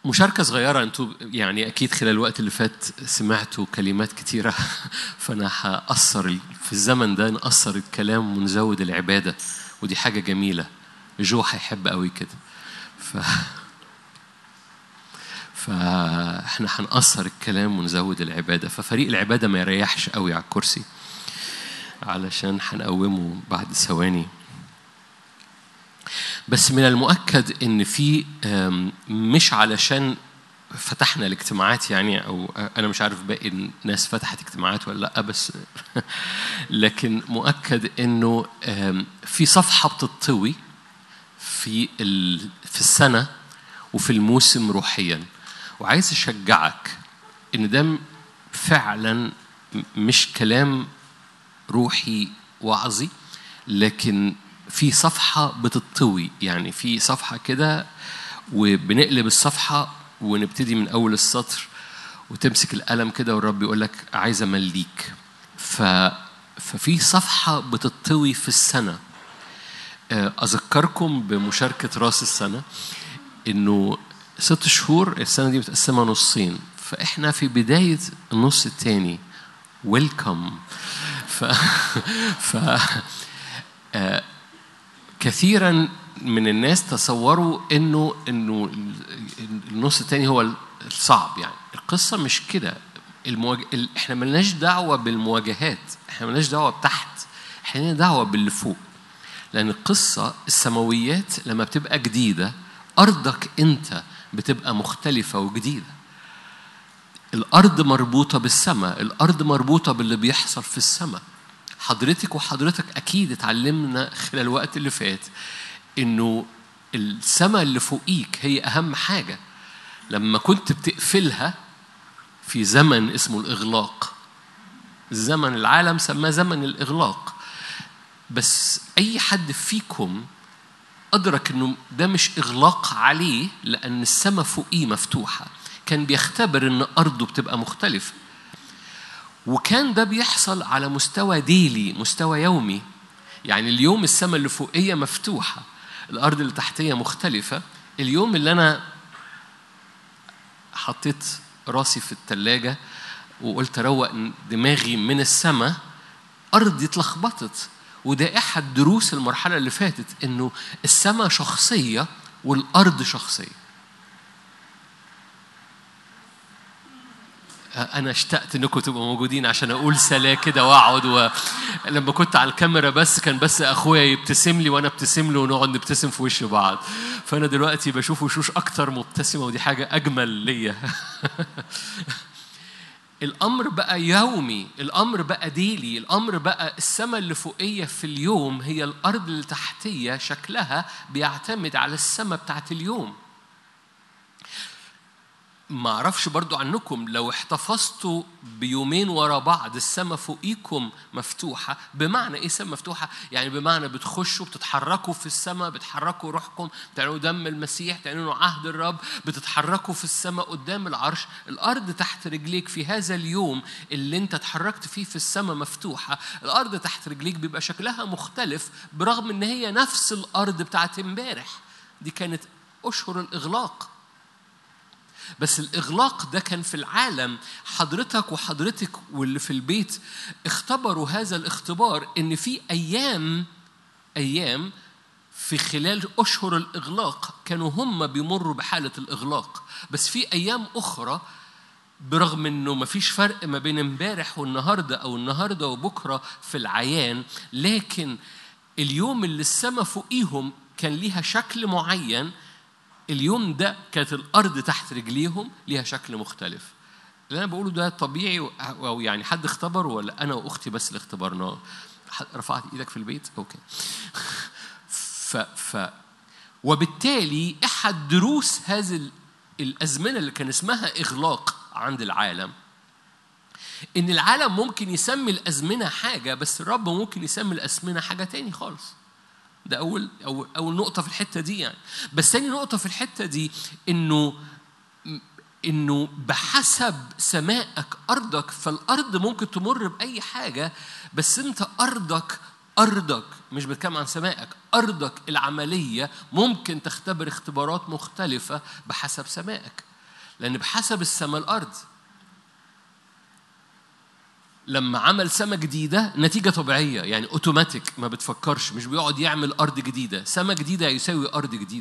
مشاركة صغيرة انتوا يعني أكيد خلال الوقت اللي فات سمعتوا كلمات كتيرة فأنا هقصر في الزمن ده نقصر الكلام ونزود العبادة ودي حاجة جميلة جو هيحب قوي كده ف فاحنا هنقصر الكلام ونزود العبادة ففريق العبادة ما يريحش قوي على الكرسي علشان هنقومه بعد ثواني بس من المؤكد ان في أم، مش علشان فتحنا الاجتماعات يعني او انا مش عارف باقي الناس فتحت اجتماعات ولا لا بس لكن مؤكد انه أم، في صفحه بتطوي في ال- في السنه وفي الموسم روحيا وعايز اشجعك ان ده م- فعلا م- مش كلام روحي وعظي لكن في صفحة بتطوي يعني في صفحة كده وبنقلب الصفحة ونبتدي من أول السطر وتمسك القلم كده والرب يقول لك عايز أمليك ف ففي صفحة بتطوي في السنة آه، أذكركم بمشاركة رأس السنة إنه ست شهور السنة دي متقسمة نصين فإحنا في بداية النص التاني ويلكم ف, ف آه، كثيرا من الناس تصوروا انه انه النص التاني هو الصعب يعني القصه مش كده المواج... ال- احنا ملناش دعوه بالمواجهات احنا ملناش دعوه بتحت احنا لنا دعوه باللي فوق لان القصه السماويات لما بتبقى جديده ارضك انت بتبقى مختلفه وجديده الارض مربوطه بالسماء الارض مربوطه باللي بيحصل في السماء حضرتك وحضرتك اكيد اتعلمنا خلال الوقت اللي فات انه السماء اللي فوقيك هي اهم حاجه لما كنت بتقفلها في زمن اسمه الاغلاق زمن العالم سماه زمن الاغلاق بس اي حد فيكم أدرك إنه ده مش إغلاق عليه لأن السماء فوقيه مفتوحة كان بيختبر إن أرضه بتبقى مختلفة وكان ده بيحصل على مستوى ديلي مستوى يومي يعني اليوم السماء اللي فوقية مفتوحة الأرض اللي تحتية مختلفة اليوم اللي أنا حطيت راسي في التلاجة وقلت أروق دماغي من السماء أرضي اتلخبطت وده أحد دروس المرحلة اللي فاتت إنه السماء شخصية والأرض شخصية أنا اشتقت إنكم تبقوا موجودين عشان أقول سلا كده وأقعد و... لما كنت على الكاميرا بس كان بس أخويا يبتسم لي وأنا ابتسم له ونقعد نبتسم في وش بعض فأنا دلوقتي بشوف وشوش أكتر مبتسمة ودي حاجة أجمل ليا الامر بقى يومي الامر بقى ديلي الامر بقى السماء اللي فوقيه في اليوم هي الارض اللي تحتيه شكلها بيعتمد على السماء بتاعت اليوم ما اعرفش برضو عنكم لو احتفظتوا بيومين ورا بعض السماء فوقيكم مفتوحة بمعنى ايه سماء مفتوحة يعني بمعنى بتخشوا بتتحركوا في السماء بتحركوا روحكم بتعلنوا دم المسيح تعلنوا عهد الرب بتتحركوا في السماء قدام العرش الارض تحت رجليك في هذا اليوم اللي انت اتحركت فيه في السماء مفتوحة الارض تحت رجليك بيبقى شكلها مختلف برغم ان هي نفس الارض بتاعت امبارح دي كانت اشهر الاغلاق بس الإغلاق ده كان في العالم حضرتك وحضرتك واللي في البيت اختبروا هذا الاختبار إن في أيام أيام في خلال أشهر الإغلاق كانوا هم بيمروا بحالة الإغلاق بس في أيام أخرى برغم انه ما فيش فرق ما بين امبارح والنهارده او النهارده وبكره في العيان لكن اليوم اللي السما فوقيهم كان ليها شكل معين اليوم ده كانت الارض تحت رجليهم ليها شكل مختلف اللي انا بقوله ده طبيعي او يعني حد اختبره ولا انا واختي بس اللي اختبرناه رفعت ايدك في البيت اوكي ف ف وبالتالي احد دروس هذه الازمنه اللي كان اسمها اغلاق عند العالم ان العالم ممكن يسمي الازمنه حاجه بس الرب ممكن يسمي الازمنه حاجه تاني خالص ده أول أول أول نقطة في الحتة دي يعني بس تاني نقطة في الحتة دي إنه إنه بحسب سمائك أرضك فالأرض ممكن تمر بأي حاجة بس أنت أرضك أرضك مش بتكلم عن سمائك أرضك العملية ممكن تختبر اختبارات مختلفة بحسب سمائك لأن بحسب السماء الأرض لما عمل سماء جديدة نتيجة طبيعية يعني اوتوماتيك ما بتفكرش مش بيقعد يعمل أرض جديدة سماء جديدة يساوي أرض جديدة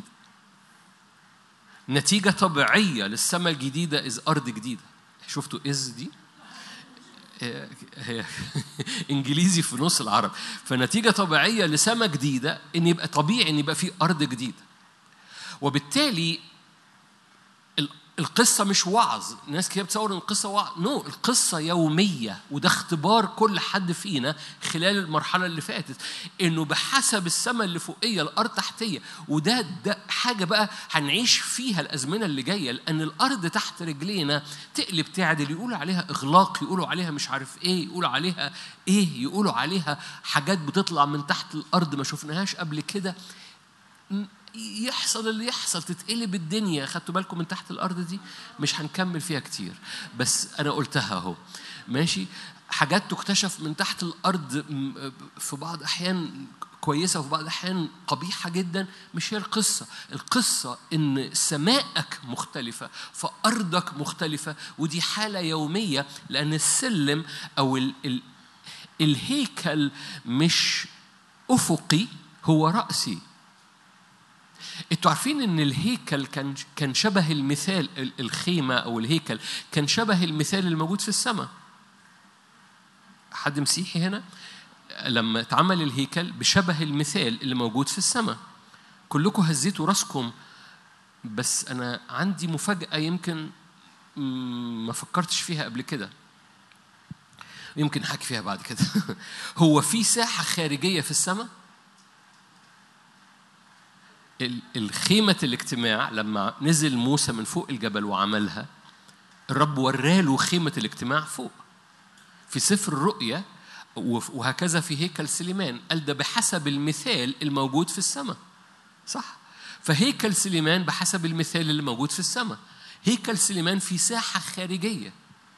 نتيجة طبيعية للسماء الجديدة إز أرض جديدة شفتوا إز دي؟ هي انجليزي في نص العرب فنتيجه طبيعيه لسماء جديده ان يبقى طبيعي ان يبقى في ارض جديده وبالتالي القصة مش وعظ، ناس كتير بتصور ان القصة وعظ، نو no. القصة يومية وده اختبار كل حد فينا خلال المرحلة اللي فاتت، انه بحسب السماء اللي فوقية الأرض تحتية، وده ده حاجة بقى هنعيش فيها الأزمنة اللي جاية، لأن الأرض تحت رجلينا تقلب تعدل، يقولوا عليها إغلاق، يقولوا عليها مش عارف إيه، يقولوا عليها إيه، يقولوا عليها حاجات بتطلع من تحت الأرض ما شفناهاش قبل كده. يحصل اللي يحصل تتقلب الدنيا خدتوا بالكم من تحت الارض دي مش هنكمل فيها كتير بس انا قلتها اهو ماشي حاجات تكتشف من تحت الارض في بعض احيان كويسه وفي بعض الاحيان قبيحه جدا مش هي القصه القصه ان سمائك مختلفه فارضك مختلفه ودي حاله يوميه لان السلم او ال ال الهيكل مش افقي هو راسي انتوا عارفين ان الهيكل كان كان شبه المثال الخيمه او الهيكل كان شبه المثال اللي موجود في السماء حد مسيحي هنا لما اتعمل الهيكل بشبه المثال اللي موجود في السماء كلكم هزيتوا راسكم بس انا عندي مفاجاه يمكن ما فكرتش فيها قبل كده يمكن احكي فيها بعد كده هو في ساحه خارجيه في السماء الخيمة الاجتماع لما نزل موسى من فوق الجبل وعملها الرب وراله خيمة الاجتماع فوق في سفر الرؤيا وهكذا في هيكل سليمان قال ده بحسب المثال الموجود في السماء صح فهيكل سليمان بحسب المثال اللي موجود في السماء هيكل سليمان في ساحة خارجية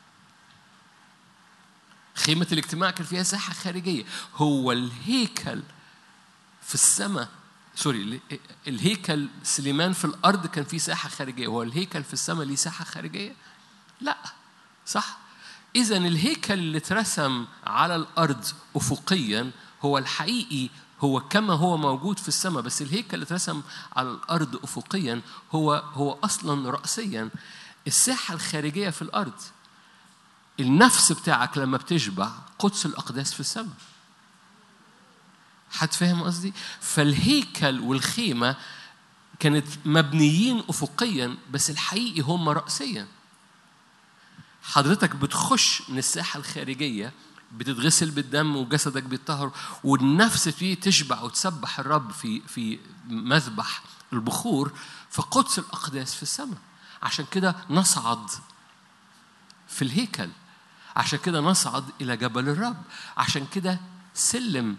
خيمة الاجتماع كان فيها ساحة خارجية هو الهيكل في السماء سوري الهيكل سليمان في الارض كان فيه ساحه خارجيه هو الهيكل في السماء ليه ساحه خارجيه لا صح اذا الهيكل اللي اترسم على الارض افقيا هو الحقيقي هو كما هو موجود في السماء بس الهيكل اللي اترسم على الارض افقيا هو هو اصلا راسيا الساحه الخارجيه في الارض النفس بتاعك لما بتشبع قدس الاقداس في السماء حد فاهم قصدي؟ فالهيكل والخيمة كانت مبنيين أفقيا بس الحقيقي هم رأسيا حضرتك بتخش من الساحة الخارجية بتتغسل بالدم وجسدك بيتطهر والنفس تبتدي تشبع وتسبح الرب في في مذبح البخور في قدس الأقداس في السماء عشان كده نصعد في الهيكل عشان كده نصعد إلى جبل الرب عشان كده سلم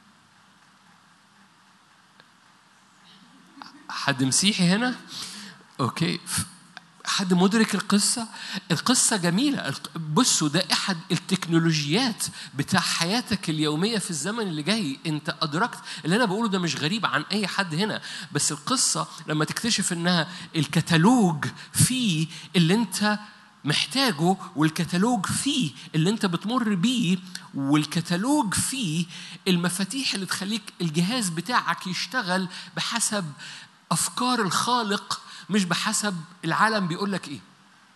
حد مسيحي هنا؟ اوكي حد مدرك القصة؟ القصة جميلة بصوا ده أحد التكنولوجيات بتاع حياتك اليومية في الزمن اللي جاي أنت أدركت اللي أنا بقوله ده مش غريب عن أي حد هنا بس القصة لما تكتشف إنها الكتالوج فيه اللي أنت محتاجه والكتالوج فيه اللي انت بتمر بيه والكتالوج فيه المفاتيح اللي تخليك الجهاز بتاعك يشتغل بحسب افكار الخالق مش بحسب العالم بيقول لك ايه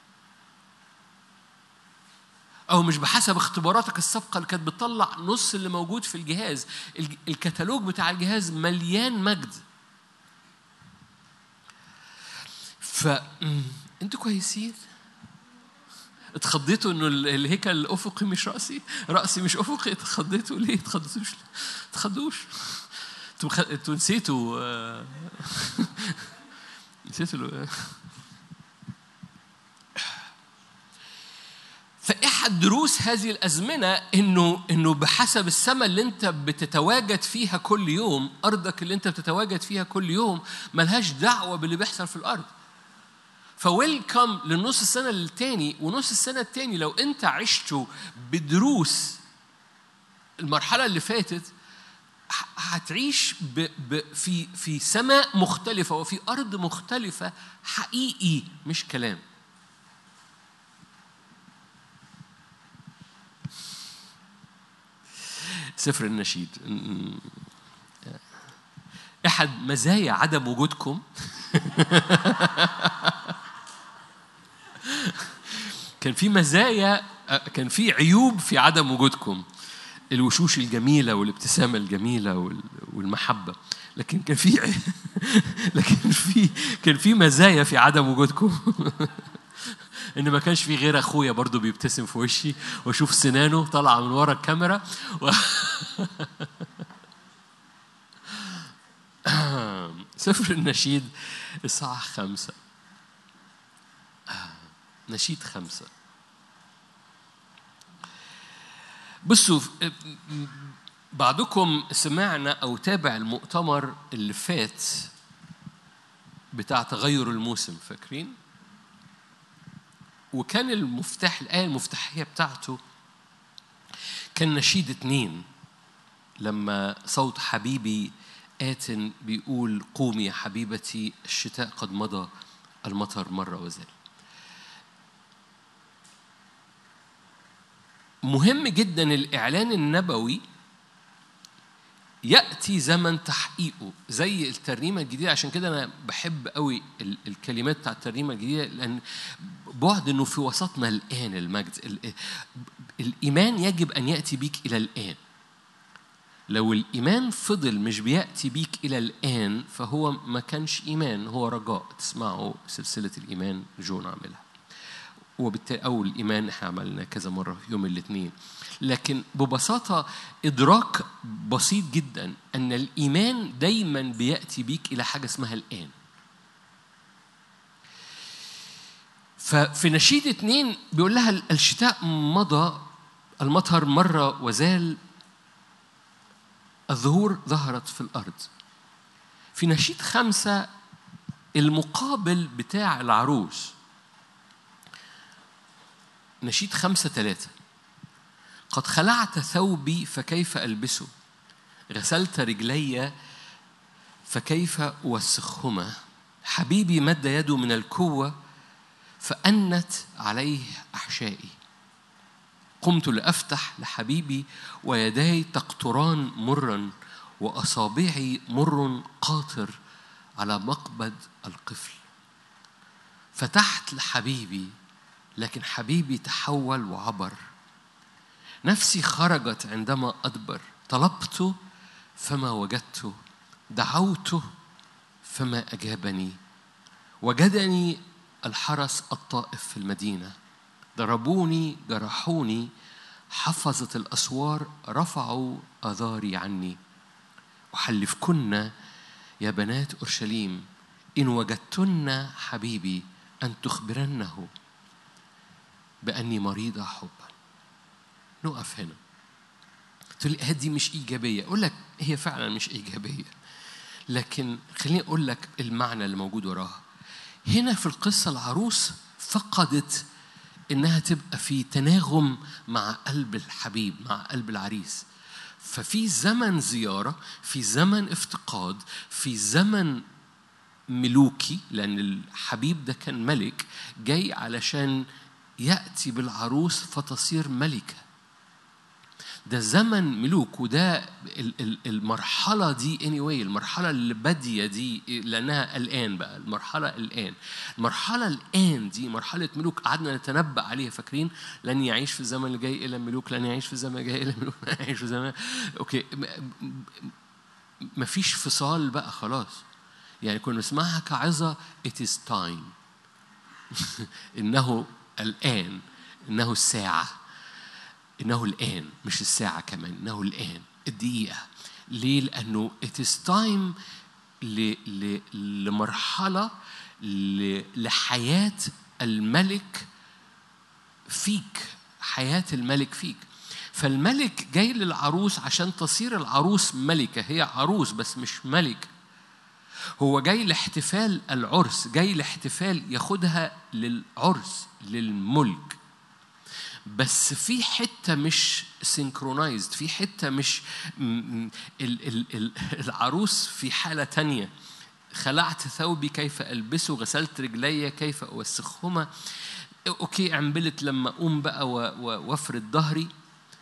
او مش بحسب اختباراتك السابقه اللي كانت بتطلع نص اللي موجود في الجهاز الكتالوج بتاع الجهاز مليان مجد ف انتوا كويسين اتخضيتوا انه الهيكل الافقي مش راسي راسي مش افقي اتخضيتوا ليه اتخضيتوش اتخضوش انتوا انتوا نسيتوا نسيتوا فاحد دروس هذه الازمنه انه انه بحسب السماء اللي انت بتتواجد فيها كل يوم ارضك اللي انت بتتواجد فيها كل يوم ملهاش دعوه باللي بيحصل في الارض فويلكم للنص السنه التاني ونص السنه التاني لو انت عشته بدروس المرحله اللي فاتت هتعيش ب ب في في سماء مختلفة وفي أرض مختلفة حقيقي مش كلام. سفر النشيد احد مزايا عدم وجودكم كان في مزايا كان في عيوب في عدم وجودكم الوشوش الجميلة والابتسامة الجميلة والمحبة لكن كان في لكن في كان في مزايا في عدم وجودكم ان ما كانش في غير اخويا برضو بيبتسم في وشي واشوف سنانه طالعه من ورا الكاميرا و... سفر النشيد إصحاح خمسة نشيد خمسة بصوا بعضكم سمعنا أو تابع المؤتمر اللي فات بتاع تغير الموسم فاكرين؟ وكان المفتاح الآية المفتاحية بتاعته كان نشيد اتنين لما صوت حبيبي آت بيقول قومي يا حبيبتي الشتاء قد مضى المطر مرة وزال مهم جدا الإعلان النبوي يأتي زمن تحقيقه زي الترنيمة الجديدة عشان كده أنا بحب قوي الكلمات بتاع الترنيمة الجديدة لأن بعد إنه في وسطنا الآن المجد الإيمان يجب أن يأتي بيك إلى الآن لو الإيمان فضل مش بيأتي بيك إلى الآن فهو ما كانش إيمان هو رجاء تسمعوا سلسلة الإيمان جون عاملها وبالتالي أو الإيمان إحنا عملنا كذا مرة يوم الاثنين لكن ببساطة إدراك بسيط جدا أن الإيمان دايما بيأتي بيك إلى حاجة اسمها الآن ففي نشيد اتنين بيقول لها الشتاء مضى المطر مرة وزال الظهور ظهرت في الأرض في نشيد خمسة المقابل بتاع العروس نشيد خمسة ثلاثة قد خلعت ثوبي فكيف ألبسه غسلت رجلي فكيف أوسخهما حبيبي مد يده من الكوة فأنت عليه أحشائي قمت لأفتح لحبيبي ويداي تقطران مرا وأصابعي مر قاطر على مقبض القفل فتحت لحبيبي لكن حبيبي تحول وعبر نفسي خرجت عندما أدبر طلبت فما وجدته دعوته فما أجابني وجدني الحرس الطائف في المدينة ضربوني جرحوني حفظت الأسوار رفعوا أذاري عني أحلفكن يا بنات أورشليم إن وجدتن حبيبي أن تخبرنه بأني مريضة حبا نقف هنا تقول لي دي مش إيجابية أقول لك هي فعلا مش إيجابية لكن خليني أقول لك المعنى اللي موجود وراها هنا في القصة العروس فقدت إنها تبقى في تناغم مع قلب الحبيب مع قلب العريس ففي زمن زيارة في زمن افتقاد في زمن ملوكي لأن الحبيب ده كان ملك جاي علشان يأتي بالعروس فتصير ملكة ده زمن ملوك وده المرحلة دي anyway المرحلة اللي بادية دي لأنها الآن بقى المرحلة الآن المرحلة الآن دي مرحلة ملوك قعدنا نتنبأ عليها فاكرين لن يعيش في الزمن اللي جاي إلى ملوك لن يعيش في الزمن اللي جاي إلى ملوك لن يعيش في الزمن أوكي مفيش فصال بقى خلاص يعني كنا نسمعها كعظة it is time إنه الآن إنه الساعة إنه الآن مش الساعة كمان إنه الآن الدقيقة ليه؟ لأنه it is time ل, ل, لمرحلة ل, لحياة الملك فيك حياة الملك فيك فالملك جاي للعروس عشان تصير العروس ملكة هي عروس بس مش ملك هو جاي لاحتفال العرس جاي لاحتفال ياخدها للعرس للملك بس في حتة مش سينكرونايزد في حتة مش ال ال ال العروس في حالة تانية خلعت ثوبي كيف ألبسه غسلت رجلي كيف أوسخهما أوكي عمبلت لما أقوم بقى وافرد ظهري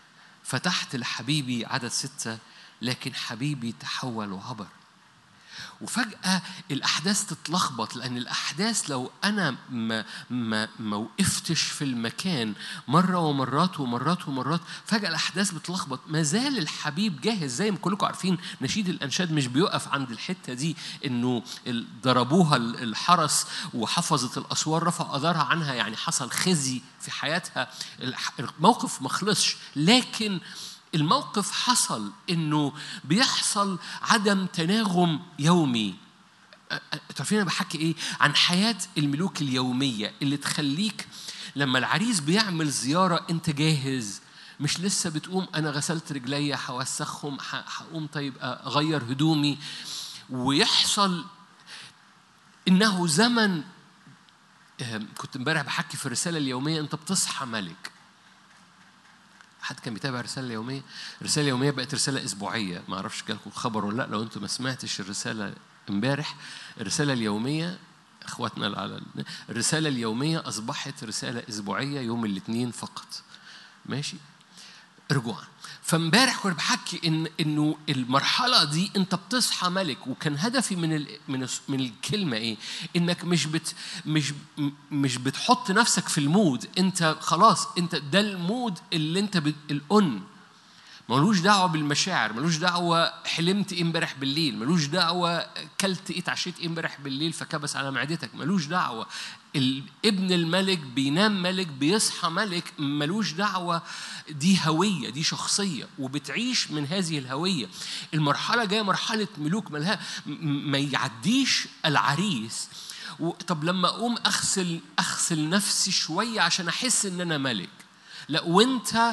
فتحت لحبيبي عدد ستة لكن حبيبي تحول وعبر وفجأة الأحداث تتلخبط لأن الأحداث لو أنا ما ما ما وقفتش في المكان مرة ومرات ومرات ومرات فجأة الأحداث بتلخبط ما زال الحبيب جاهز زي ما كلكم عارفين نشيد الأنشاد مش بيقف عند الحتة دي إنه ضربوها الحرس وحفظت الأسوار رفع أدارها عنها يعني حصل خزي في حياتها الموقف ما خلصش لكن الموقف حصل انه بيحصل عدم تناغم يومي تعرفين انا بحكي ايه عن حياه الملوك اليوميه اللي تخليك لما العريس بيعمل زياره انت جاهز مش لسه بتقوم انا غسلت رجلي هوسخهم هقوم طيب اغير هدومي ويحصل انه زمن كنت امبارح بحكي في الرساله اليوميه انت بتصحى ملك حد كان بيتابع الرساله اليوميه الرساله اليوميه بقت رساله اسبوعيه ما اعرفش جالكم خبر ولا لا لو انتم ما سمعتش الرساله امبارح الرساله اليوميه اخواتنا على الرساله اليوميه اصبحت رساله اسبوعيه يوم الاثنين فقط ماشي رجوعا فامبارح كنت بحكي ان انه المرحله دي انت بتصحى ملك وكان هدفي من ال من من الكلمه ايه؟ انك مش بت مش مش بتحط نفسك في المود انت خلاص انت ده المود اللي انت الأن ملوش دعوه بالمشاعر ملوش دعوه حلمت ايه امبارح بالليل ملوش دعوه كلت ايه اتعشيت ايه امبارح بالليل فكبس على معدتك ملوش دعوه ابن الملك بينام ملك بيصحى ملك ملوش دعوه دي هويه دي شخصيه وبتعيش من هذه الهويه المرحله جايه مرحله ملوك ملها ما يعديش العريس طب لما اقوم اغسل اغسل نفسي شويه عشان احس ان انا ملك لا وانت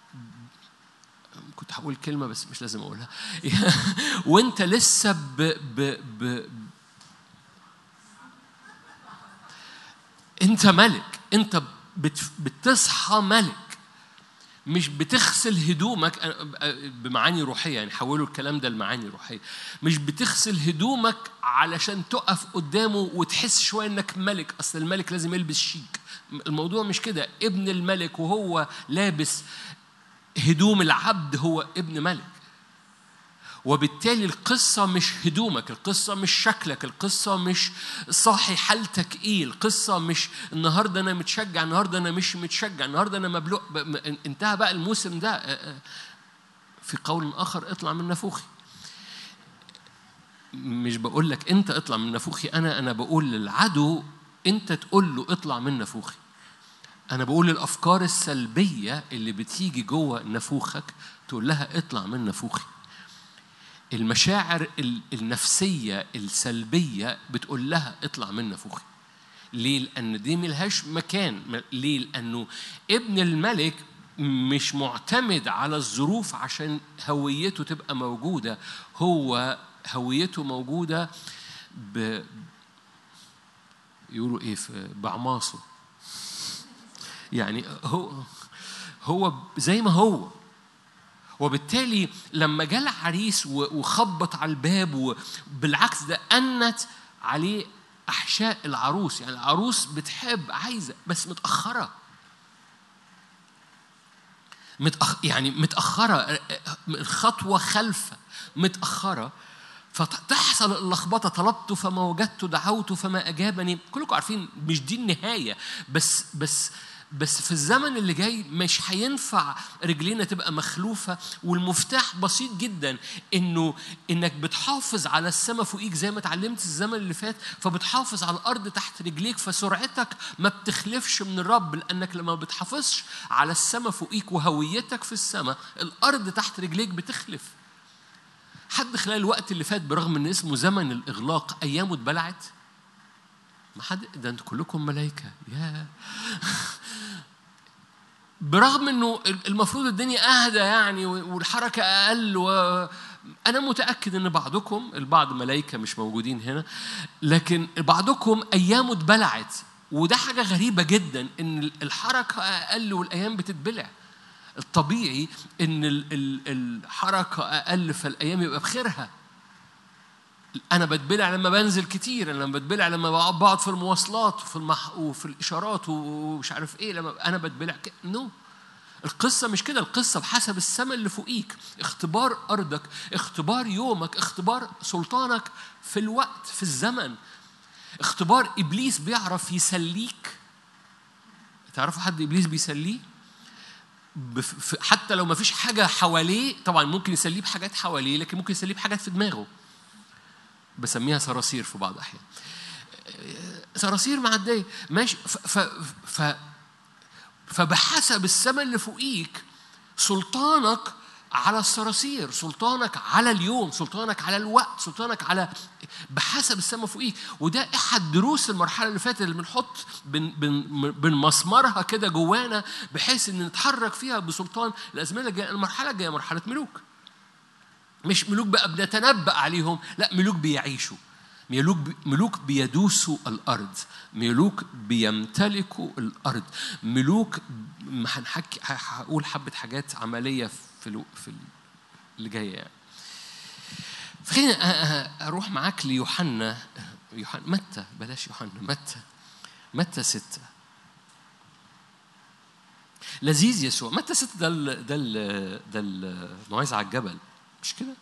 كنت هقول كلمه بس مش لازم اقولها وانت لسه ب ب ب انت ملك انت بتصحى ملك مش بتغسل هدومك بمعاني روحية يعني حولوا الكلام ده لمعاني روحية مش بتغسل هدومك علشان تقف قدامه وتحس شوية انك ملك اصل الملك لازم يلبس شيك الموضوع مش كده ابن الملك وهو لابس هدوم العبد هو ابن ملك وبالتالي القصة مش هدومك القصة مش شكلك القصة مش صاحي حالتك ايه القصة مش النهاردة أنا متشجع النهاردة أنا مش متشجع النهاردة أنا مبلوع انتهى بقى الموسم ده في قول آخر اطلع من نافوخي مش بقول لك انت اطلع من نافوخي انا انا بقول للعدو انت تقول له اطلع من نافوخي انا بقول الافكار السلبيه اللي بتيجي جوه نافوخك تقول لها اطلع من نافوخي المشاعر النفسية السلبية بتقول لها اطلع من نفوخي ليه؟ لأن دي ملهاش مكان ليه؟ لأنه ابن الملك مش معتمد على الظروف عشان هويته تبقى موجودة هو هويته موجودة ب يقولوا ايه في بعماصه يعني هو هو زي ما هو وبالتالي لما جاء العريس وخبط على الباب وبالعكس ده أنت عليه أحشاء العروس يعني العروس بتحب عايزة بس متأخرة متأخ يعني متأخرة الخطوة خلفة متأخرة فتحصل اللخبطه طلبت فما وجدت دعوت فما اجابني كلكم عارفين مش دي النهايه بس بس بس في الزمن اللي جاي مش هينفع رجلينا تبقى مخلوفة والمفتاح بسيط جدا انه انك بتحافظ على السماء فوقيك زي ما اتعلمت الزمن اللي فات فبتحافظ على الارض تحت رجليك فسرعتك ما بتخلفش من الرب لانك لما بتحافظش على السماء فوقيك وهويتك في السماء الارض تحت رجليك بتخلف حد خلال الوقت اللي فات برغم ان اسمه زمن الاغلاق ايامه اتبلعت ما حد ده انتوا كلكم ملائكه يا برغم انه المفروض الدنيا اهدى يعني والحركه اقل و انا متاكد ان بعضكم البعض ملائكه مش موجودين هنا لكن بعضكم ايامه اتبلعت وده حاجه غريبه جدا ان الحركه اقل والايام بتتبلع الطبيعي ان الحركه اقل فالايام يبقى بخيرها انا بتبلع لما بنزل كتير انا بتبلع لما بقعد في المواصلات وفي المح... وفي الاشارات ومش عارف ايه لما انا بتبلع ك... نو القصة مش كده القصة بحسب السماء اللي فوقيك اختبار أرضك اختبار يومك اختبار سلطانك في الوقت في الزمن اختبار إبليس بيعرف يسليك تعرفوا حد إبليس بيسليه بف... حتى لو ما فيش حاجة حواليه طبعا ممكن يسليه بحاجات حواليه لكن ممكن يسليه بحاجات في دماغه بسميها صراصير في بعض الأحيان صراصير معدية ماشي ف... ف... ف... فبحسب السماء اللي فوقيك سلطانك على الصراصير سلطانك على اليوم سلطانك على الوقت سلطانك على بحسب السماء فوقيك وده احد دروس المرحله اللي فاتت اللي بنحط بن بن بنمسمرها كده جوانا بحيث ان نتحرك فيها بسلطان الازمنه الجايه المرحله الجايه مرحله ملوك مش ملوك بقى بنتنبأ عليهم لا ملوك بيعيشوا ملوك ملوك بيدوسوا الارض ملوك بيمتلكوا الارض ملوك هنحكي هقول حبه حاجات عمليه في الو... في اللي جايه يعني فخليني اروح معاك ليوحنا يوحنا متى بلاش يوحنا متى متى ستة لذيذ يسوع متى ستة ده ال ده ال ده الموعظة على الجبل مش كده؟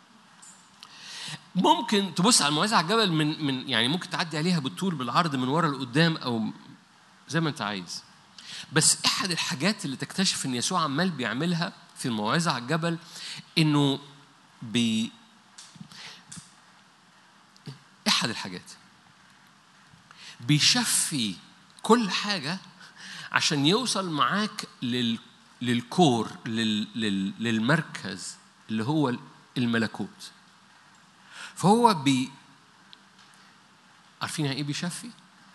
ممكن تبص على الموعظة على الجبل من من يعني ممكن تعدي عليها بالطول بالعرض من ورا لقدام او زي ما انت عايز بس احد الحاجات اللي تكتشف ان يسوع عمال بيعملها في الموعظة على الجبل انه بي احد الحاجات بيشفي كل حاجة عشان يوصل معاك لل للكور لل... لل... للمركز اللي هو الملكوت فهو بي عارفين ايه بيشفي؟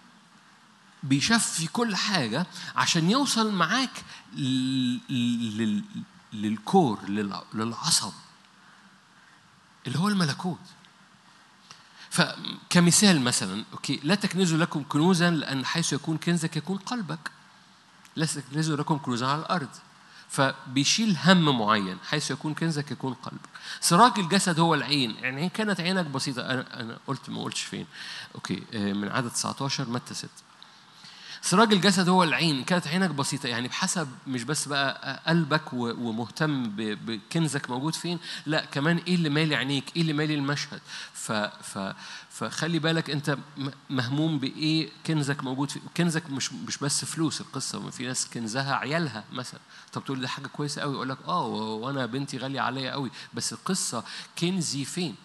بيشفي كل حاجة عشان يوصل معاك لل... للكور لل... للعصب اللي هو الملكوت فكمثال مثلا اوكي لا تكنزوا لكم كنوزا لان حيث يكون كنزك يكون قلبك لا تكنزوا لكم كنوزا على الارض فبيشيل هم معين حيث يكون كنزك يكون قلبك سراج الجسد هو العين يعني كانت عينك بسيطة أنا, أنا قلت ما قلتش فين أوكي من عدد 19 متى 6 سراج الجسد هو العين كانت عينك بسيطة يعني بحسب مش بس بقى قلبك ومهتم بكنزك موجود فين لا كمان ايه اللي مالي عينيك ايه اللي مالي المشهد ف ف فخلي بالك انت مهموم بايه كنزك موجود في كنزك مش مش بس فلوس القصه في ناس كنزها عيالها مثلا طب تقول ده حاجه كويسه قوي يقول لك اه وانا بنتي غاليه عليا قوي بس القصه كنزي فين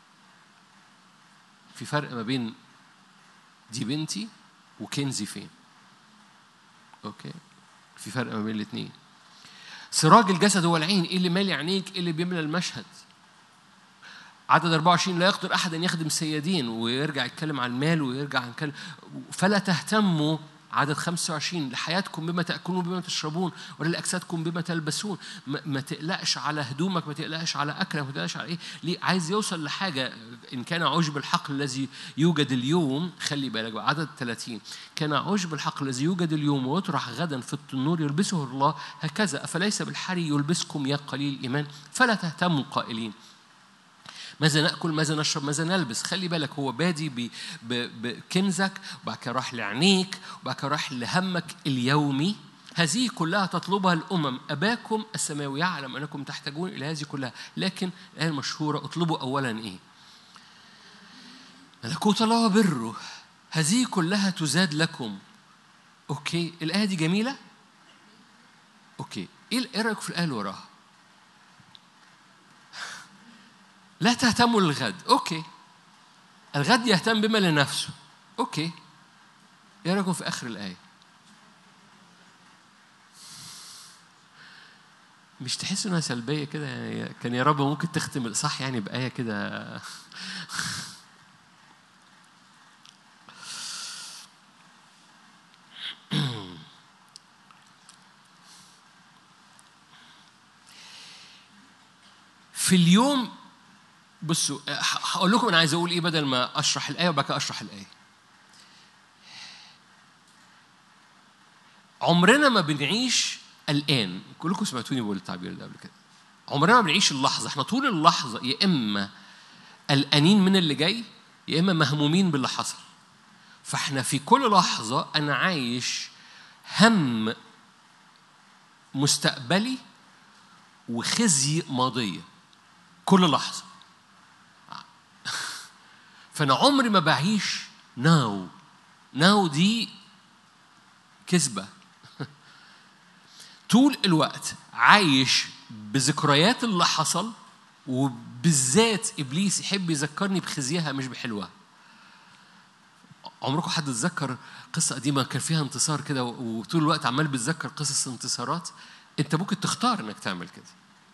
في فرق ما بين دي بنتي وكنزي فين اوكي في فرق ما بين الاثنين سراج الجسد هو العين ايه اللي مالي عينيك ايه اللي بيملى المشهد عدد 24 لا يقدر احد ان يخدم سيدين ويرجع يتكلم عن المال ويرجع يتكلم فلا تهتموا عدد 25 لحياتكم بما تاكلون بما تشربون وللاجسادكم بما تلبسون ما, ما تقلقش على هدومك ما تقلقش على اكلك ما تقلقش على ايه ليه عايز يوصل لحاجه ان كان عشب الحقل الذي يوجد اليوم خلي بالك بقى عدد 30 كان عشب الحقل الذي يوجد اليوم ويطرح غدا في التنور يلبسه الله هكذا افليس بالحري يلبسكم يا قليل الايمان فلا تهتموا قائلين ماذا ناكل ماذا نشرب ماذا نلبس خلي بالك هو بادي بكنزك وبعد كده راح لعينيك وبعد كده راح لهمك اليومي هذه كلها تطلبها الامم اباكم السماوي يعلم انكم تحتاجون الى هذه كلها لكن الايه المشهوره اطلبوا اولا ايه ملكوت الله وبره هذه كلها تزاد لكم اوكي الايه دي جميله اوكي ايه رايك في الايه اللي وراها لا تهتموا للغد اوكي الغد يهتم بما لنفسه اوكي ايه رايكم في اخر الايه مش تحس انها سلبيه كده يعني كان يا رب ممكن تختم الاصح يعني بايه كده في اليوم بصوا هقول لكم انا عايز اقول ايه بدل ما اشرح الايه وبعد كده اشرح الايه عمرنا ما بنعيش الان كلكم سمعتوني بقول التعبير ده قبل كده عمرنا ما بنعيش اللحظه احنا طول اللحظه يا اما قلقانين من اللي جاي يا اما مهمومين باللي حصل فاحنا في كل لحظه انا عايش هم مستقبلي وخزي ماضية كل لحظة فأنا عمري ما بعيش ناو ناو دي كذبة طول الوقت عايش بذكريات اللي حصل وبالذات ابليس يحب يذكرني بخزيها مش بحلوها عمركم حد اتذكر قصه قديمه كان فيها انتصار كده وطول الوقت عمال بتذكر قصص انتصارات انت ممكن تختار انك تعمل كده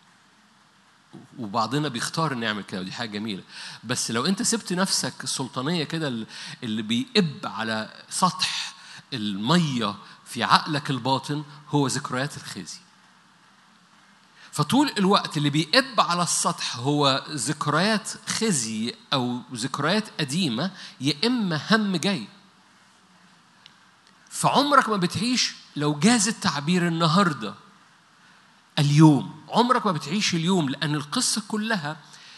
وبعضنا بيختار انه يعمل كده ودي حاجه جميله بس لو انت سبت نفسك السلطانيه كده اللي بيقب على سطح الميه في عقلك الباطن هو ذكريات الخزي فطول الوقت اللي بيقب على السطح هو ذكريات خزي او ذكريات قديمه يا اما هم جاي فعمرك ما بتعيش لو جاز التعبير النهارده اليوم عمرك ما بتعيش اليوم لان القصه كلها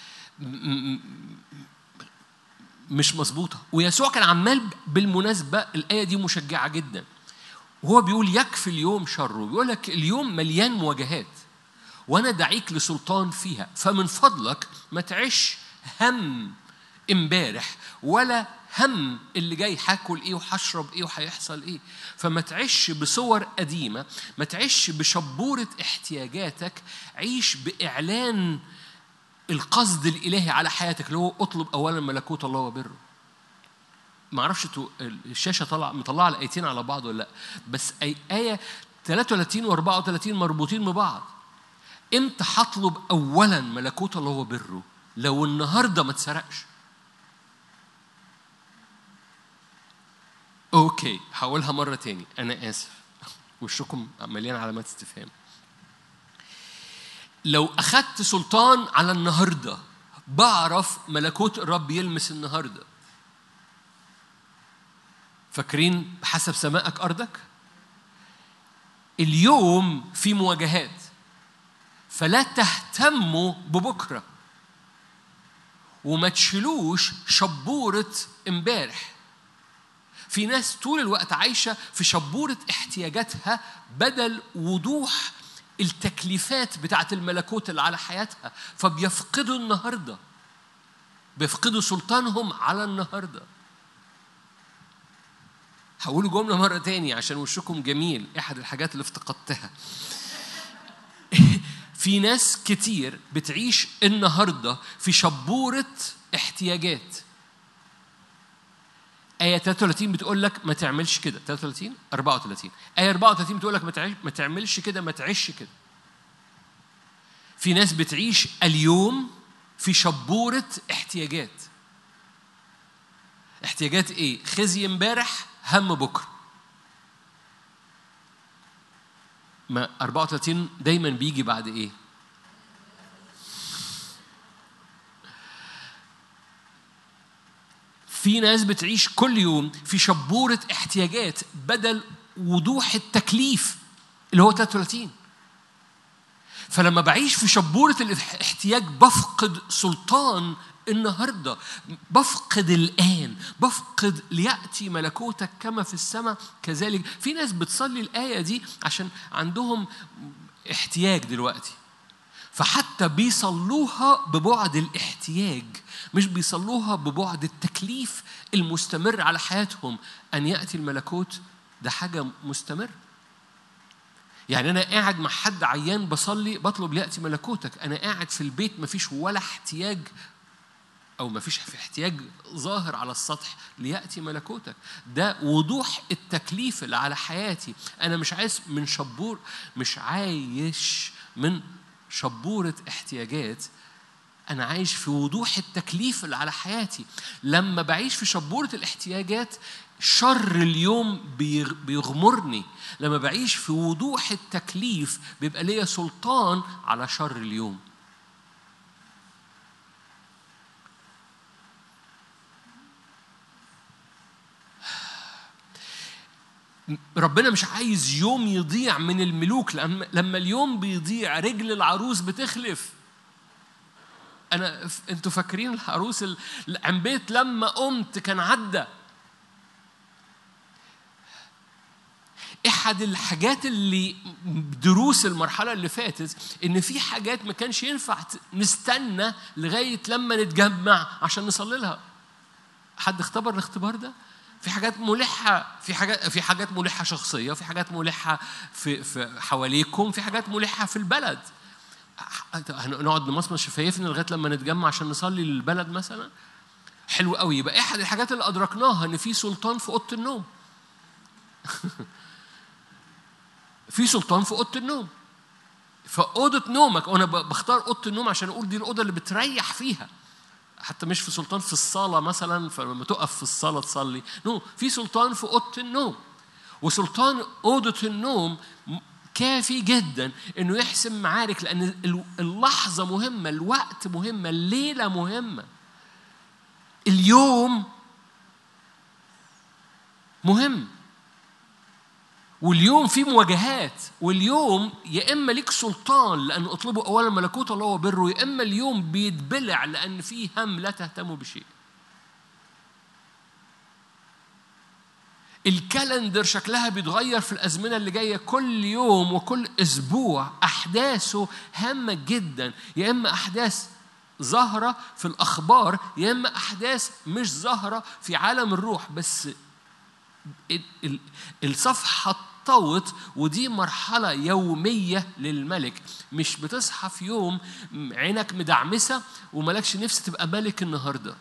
مش مظبوطه ويسوع كان عمال بالمناسبه الايه دي مشجعه جدا وهو بيقول يكفي اليوم شره بيقول لك اليوم مليان مواجهات وانا دعيك لسلطان فيها فمن فضلك ما تعيش هم امبارح ولا هم اللي جاي هاكل ايه وهشرب ايه وهيحصل ايه فما تعيش بصور قديمه ما تعيش بشبوره احتياجاتك عيش باعلان القصد الالهي على حياتك اللي هو اطلب اولا ملكوت الله وبره ما اعرفش الشاشه طلع مطلعه الايتين على بعض ولا لا بس أي ايه 33 و 34 مربوطين ببعض امتى هطلب اولا ملكوت الله وبره لو النهارده ما اتسرقش اوكي هقولها مره تاني انا اسف وشكم مليان علامات استفهام لو اخدت سلطان على النهارده بعرف ملكوت الرب يلمس النهارده فاكرين بحسب سمائك ارضك اليوم في مواجهات فلا تهتموا ببكره وما تشيلوش شبوره امبارح في ناس طول الوقت عايشه في شبوره احتياجاتها بدل وضوح التكليفات بتاعت الملكوت اللي على حياتها فبيفقدوا النهارده بيفقدوا سلطانهم على النهارده هقول جمله مره تاني عشان وشكم جميل احد الحاجات اللي افتقدتها في ناس كتير بتعيش النهارده في شبوره احتياجات آية 33 بتقول لك ما تعملش كده 33 34 آية 34 بتقول لك ما تعملش كده ما تعيش كده في ناس بتعيش اليوم في شبورة احتياجات احتياجات ايه؟ خزي امبارح هم بكره ما 34 دايما بيجي بعد ايه؟ في ناس بتعيش كل يوم في شبورة احتياجات بدل وضوح التكليف اللي هو 33 فلما بعيش في شبورة الاحتياج بفقد سلطان النهاردة بفقد الآن بفقد ليأتي ملكوتك كما في السماء كذلك في ناس بتصلي الآية دي عشان عندهم احتياج دلوقتي فحتى بيصلوها ببعد الاحتياج مش بيصلوها ببعد التكليف المستمر على حياتهم أن يأتي الملكوت ده حاجة مستمر يعني أنا قاعد مع حد عيان بصلي بطلب ليأتي ملكوتك أنا قاعد في البيت مفيش ولا احتياج أو مفيش في احتياج ظاهر على السطح ليأتي ملكوتك ده وضوح التكليف اللي على حياتي أنا مش عايز من شبور مش عايش من شبورة احتياجات أنا عايش في وضوح التكليف اللي على حياتي لما بعيش في شبورة الاحتياجات شر اليوم بيغمرني لما بعيش في وضوح التكليف بيبقى ليا سلطان على شر اليوم ربنا مش عايز يوم يضيع من الملوك لما اليوم بيضيع رجل العروس بتخلف انا انتوا فاكرين العروس عن بيت لما قمت كان عدى احد الحاجات اللي دروس المرحله اللي فاتت ان في حاجات ما كانش ينفع نستنى لغايه لما نتجمع عشان نصلي لها حد اختبر الاختبار ده في حاجات ملحة في حاجات في حاجات ملحة شخصية في حاجات ملحة في, في حواليكم في حاجات ملحة في البلد هنقعد نمصمص شفايفنا لغاية لما نتجمع عشان نصلي للبلد مثلا حلو قوي يبقى احد الحاجات اللي ادركناها ان في سلطان في اوضه النوم في سلطان في اوضه النوم فاوضه نومك وانا بختار اوضه النوم عشان اقول دي الاوضه اللي بتريح فيها حتى مش في سلطان في الصاله مثلا فلما تقف في الصاله تصلي نو في سلطان في اوضه النوم وسلطان اوضه النوم كافي جدا انه يحسم معارك لان اللحظه مهمه الوقت مهمه الليله مهمه اليوم مهم واليوم في مواجهات واليوم يا اما ليك سلطان لان اطلبوا اولا ملكوت الله وبره يا اما اليوم بيتبلع لان في هم لا تهتموا بشيء الكالندر شكلها بيتغير في الازمنه اللي جايه كل يوم وكل اسبوع احداثه هامه جدا يا اما احداث ظاهره في الاخبار يا اما احداث مش ظاهره في عالم الروح بس الصفحه اتطوت ودي مرحله يوميه للملك مش بتصحى في يوم عينك مدعمسه وملكش نفس تبقى ملك النهارده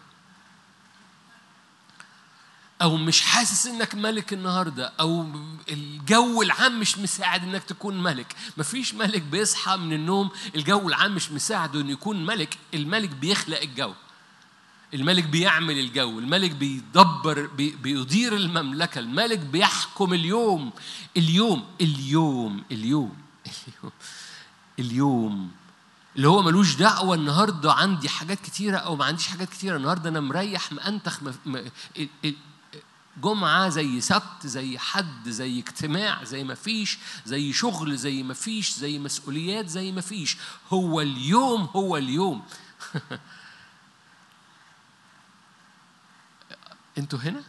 او مش حاسس انك ملك النهارده او الجو العام مش مساعد انك تكون ملك مفيش ملك بيصحى من النوم الجو العام مش مساعده انه يكون ملك الملك بيخلق الجو الملك بيعمل الجو الملك بيدبر بي بيدير المملكة الملك بيحكم اليوم اليوم اليوم اليوم اليوم, اليوم اللي هو ملوش دعوة النهاردة عندي حاجات كتيرة أو ما عنديش حاجات كتيرة النهاردة أنا مريح مأنتخ جمعة زي سبت زي حد زي اجتماع زي ما فيش زي شغل زي ما فيش زي مسؤوليات زي ما فيش هو اليوم هو اليوم انتوا هنا؟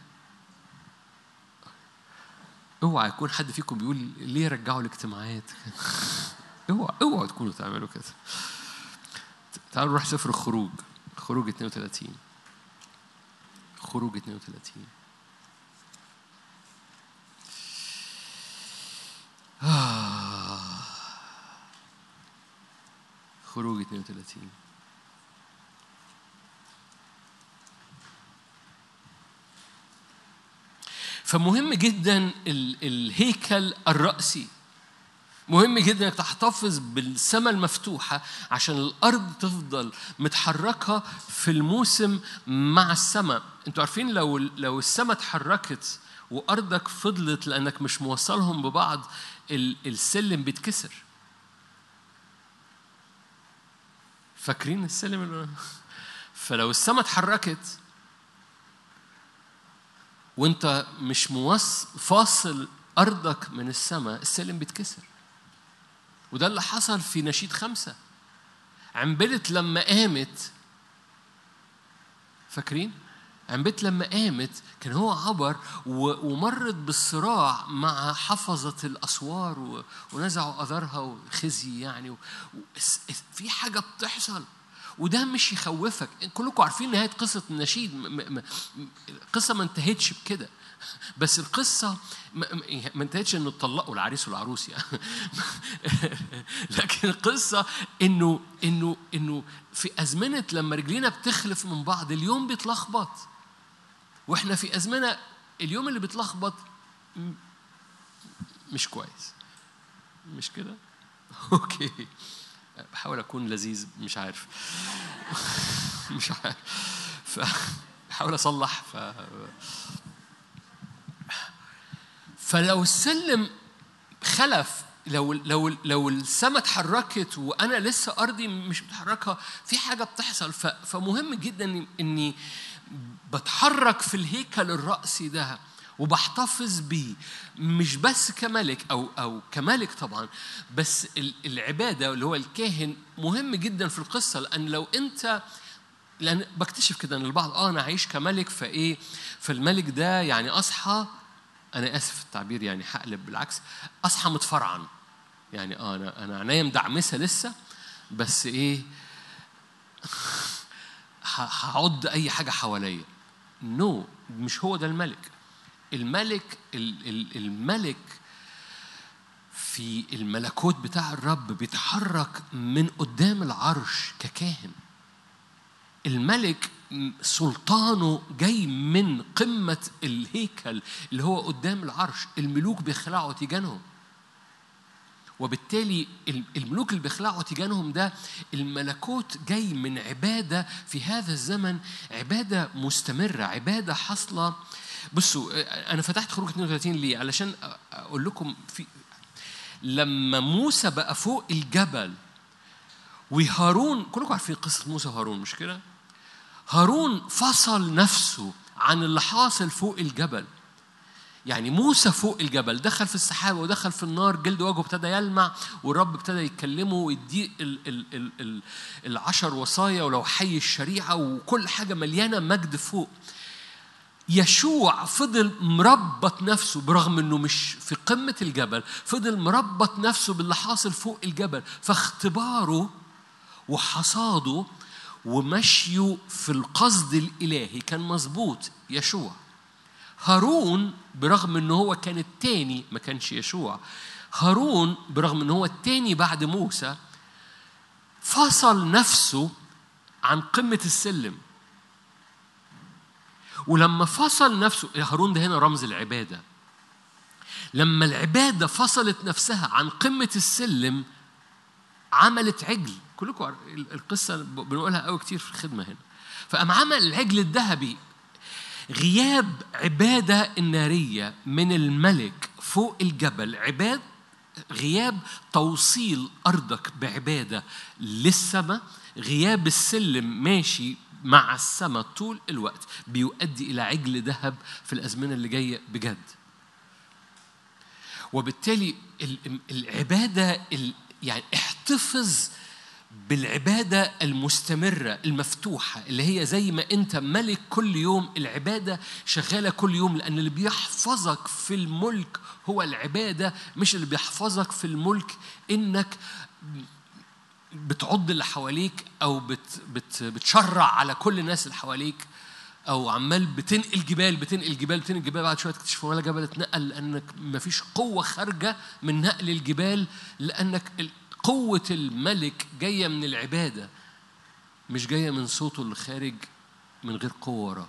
اوعى يكون حد فيكم بيقول ليه رجعوا الاجتماعات؟ اوعى اوعوا تكونوا تعملوا كده. تعالوا نروح سفر الخروج خروج 32 خروج 32 آه. خروج 32 فمهم جدا الهيكل الرأسي مهم جدا انك تحتفظ بالسماء المفتوحة عشان الأرض تفضل متحركة في الموسم مع السماء انتوا عارفين لو لو السماء اتحركت وأرضك فضلت لأنك مش موصلهم ببعض السلم بيتكسر فاكرين السلم فلو السماء اتحركت وانت مش موص فاصل ارضك من السماء السلم بيتكسر وده اللي حصل في نشيد خمسة عنبلت لما قامت فاكرين عنبت لما قامت كان هو عبر ومرت بالصراع مع حفظة الأسوار ونزعوا أثرها وخزي يعني في حاجة بتحصل وده مش يخوفك كلكم عارفين نهايه قصه النشيد القصه ما انتهتش بكده بس القصه ما انتهتش انه اتطلقوا العريس والعروس يعني لكن القصه انه انه انه في ازمنه لما رجلينا بتخلف من بعض اليوم بيتلخبط واحنا في ازمنه اليوم اللي بيتلخبط مش كويس مش كده اوكي بحاول اكون لذيذ مش عارف مش عارف بحاول اصلح ف فلو السلم خلف لو لو لو السماء اتحركت وانا لسه ارضي مش متحركه في حاجه بتحصل فمهم جدا اني بتحرك في الهيكل الرأسي ده وبحتفظ بيه مش بس كملك او او كملك طبعا بس العباده اللي هو الكاهن مهم جدا في القصه لان لو انت لان بكتشف كده ان البعض اه انا عايش كملك فايه فالملك ده يعني اصحى انا اسف في التعبير يعني هقلب بالعكس اصحى متفرعن يعني اه انا انا عينيا مدعمسه لسه بس ايه هعض اي حاجه حواليا نو no, مش هو ده الملك الملك الملك في الملكوت بتاع الرب بيتحرك من قدام العرش ككاهن الملك سلطانه جاي من قمة الهيكل اللي هو قدام العرش الملوك بيخلعوا تيجانهم وبالتالي الملوك اللي بيخلعوا تيجانهم ده الملكوت جاي من عبادة في هذا الزمن عبادة مستمرة عبادة حاصلة بصوا أنا فتحت خروج 32 ليه؟ علشان أقول لكم في لما موسى بقى فوق الجبل وهارون كلكم عارفين قصة موسى وهارون مش كده؟ هارون فصل نفسه عن اللي حاصل فوق الجبل يعني موسى فوق الجبل دخل في السحابة ودخل في النار جلد وجهه ابتدى يلمع والرب ابتدى يتكلمه ويديه ال ال ال ال العشر وصايا ولو حي الشريعة وكل حاجة مليانة مجد فوق يشوع فضل مربط نفسه برغم انه مش في قمة الجبل فضل مربط نفسه باللي حاصل فوق الجبل فاختباره وحصاده ومشيه في القصد الإلهي كان مظبوط يشوع هارون برغم ان هو كان التاني ما كانش يشوع هارون برغم ان هو التاني بعد موسى فصل نفسه عن قمة السلم ولما فصل نفسه هارون ده هنا رمز العبادة لما العبادة فصلت نفسها عن قمة السلم عملت عجل كلكم القصة بنقولها قوي كتير في الخدمة هنا فقام عمل العجل الذهبي غياب عبادة النارية من الملك فوق الجبل عباد غياب توصيل أرضك بعبادة للسماء غياب السلم ماشي مع السماء طول الوقت بيؤدي إلى عجل ذهب في الأزمنة اللي جاية بجد وبالتالي العبادة يعني احتفظ بالعبادة المستمرة المفتوحة اللي هي زي ما أنت ملك كل يوم العبادة شغالة كل يوم لأن اللي بيحفظك في الملك هو العبادة مش اللي بيحفظك في الملك إنك بتعض اللي حواليك أو بت بت بتشرع على كل الناس اللي حواليك أو عمال بتنقل جبال بتنقل جبال بتنقل جبال بعد شوية تكتشف ولا جبل اتنقل لأنك مفيش قوة خارجة من نقل الجبال لأنك قوة الملك جاية من العبادة مش جاية من صوته اللي خارج من غير قوة وراه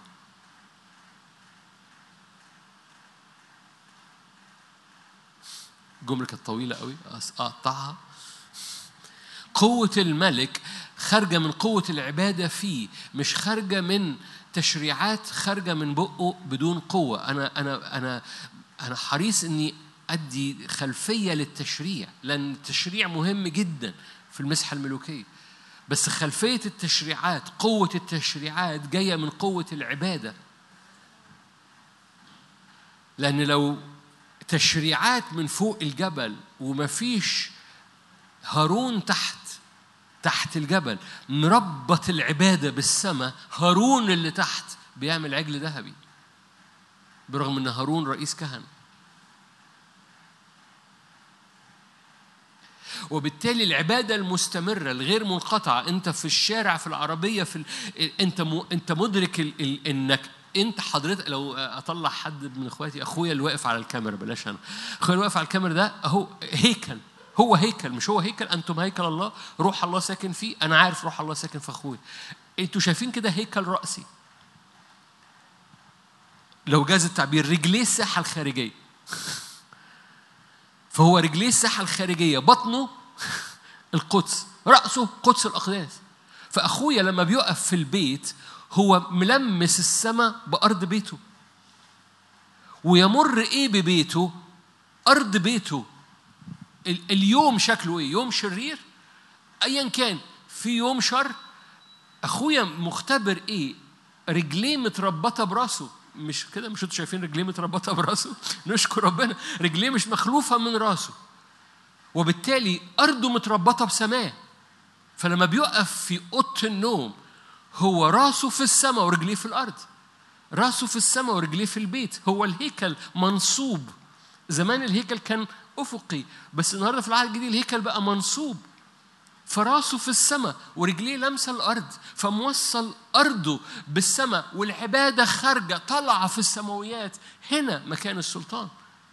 الجملة كانت طويلة قوي أقطعها قوة الملك خارجة من قوة العبادة فيه مش خارجة من تشريعات خارجة من بقه بدون قوة أنا أنا أنا أنا حريص إني أدي خلفية للتشريع لأن التشريع مهم جدا في المسحة الملوكية بس خلفية التشريعات قوة التشريعات جاية من قوة العبادة لأن لو تشريعات من فوق الجبل ومفيش هارون تحت تحت الجبل مربط العبادة بالسماء هارون اللي تحت بيعمل عجل ذهبي برغم ان هارون رئيس كهنه وبالتالي العبادة المستمرة الغير منقطعة أنت في الشارع في العربية في ال... أنت م... أنت مدرك ال... ال... إنك أنت حضرتك لو أطلع حد من إخواتي أخويا اللي واقف على الكاميرا بلاش أنا أخويا اللي واقف على الكاميرا ده أهو هيكل هو هيكل مش هو هيكل أنتم هيكل الله روح الله ساكن فيه أنا عارف روح الله ساكن في أخويا أنتوا شايفين كده هيكل رأسي لو جاز التعبير رجليه الساحة الخارجية فهو رجليه الساحة الخارجية بطنه القدس رأسه قدس الأقداس فأخويا لما بيقف في البيت هو ملمس السماء بأرض بيته ويمر إيه ببيته أرض بيته اليوم شكله إيه يوم شرير أيا كان في يوم شر أخويا مختبر إيه رجليه متربطة براسه مش كده مش انتوا شايفين رجليه متربطه براسه نشكر ربنا رجليه مش مخلوفه من راسه وبالتالي ارضه متربطه بسماه فلما بيقف في اوضه النوم هو راسه في السماء ورجليه في الارض راسه في السماء ورجليه في البيت هو الهيكل منصوب زمان الهيكل كان افقي بس النهارده في العهد الجديد الهيكل بقى منصوب فراسه في السماء ورجليه لامسه الارض فموصل ارضه بالسماء والعباده خارجه طالعه في السماويات هنا مكان السلطان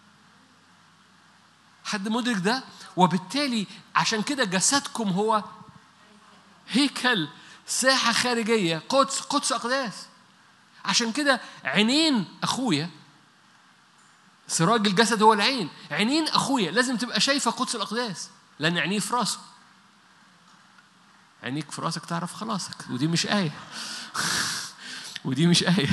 حد مدرك ده وبالتالي عشان كده جسدكم هو هيكل ساحة خارجية قدس قدس أقداس عشان كده عينين أخويا سراج الجسد هو العين عينين أخويا لازم تبقى شايفة قدس الأقداس لأن عينيه في راسه عينيك في راسك تعرف خلاصك ودي مش آية ودي مش آية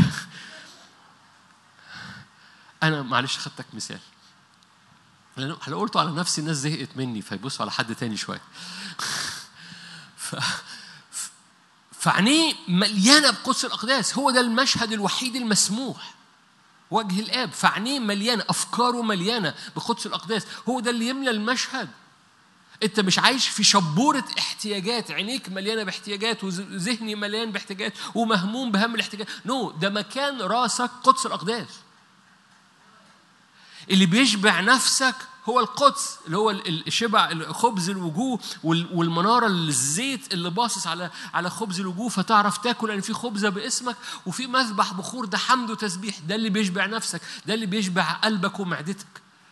أنا معلش خدتك مثال لأن لو قلته على نفسي الناس زهقت مني فيبصوا على حد تاني شوية ف... فعينيه مليانة بقدس الأقداس هو ده المشهد الوحيد المسموح وجه الآب فعينيه مليانة أفكاره مليانة بقدس الأقداس هو ده اللي يملى المشهد انت مش عايش في شبورة احتياجات عينيك مليانة باحتياجات وذهني مليان باحتياجات ومهموم بهم الاحتياجات نو no, ده مكان راسك قدس الأقداس اللي بيشبع نفسك هو القدس اللي هو الشبع خبز الوجوه والمناره الزيت اللي باصص على على خبز الوجوه فتعرف تاكل لان في خبزه باسمك وفي مذبح بخور ده حمد وتسبيح ده اللي بيشبع نفسك ده اللي بيشبع قلبك ومعدتك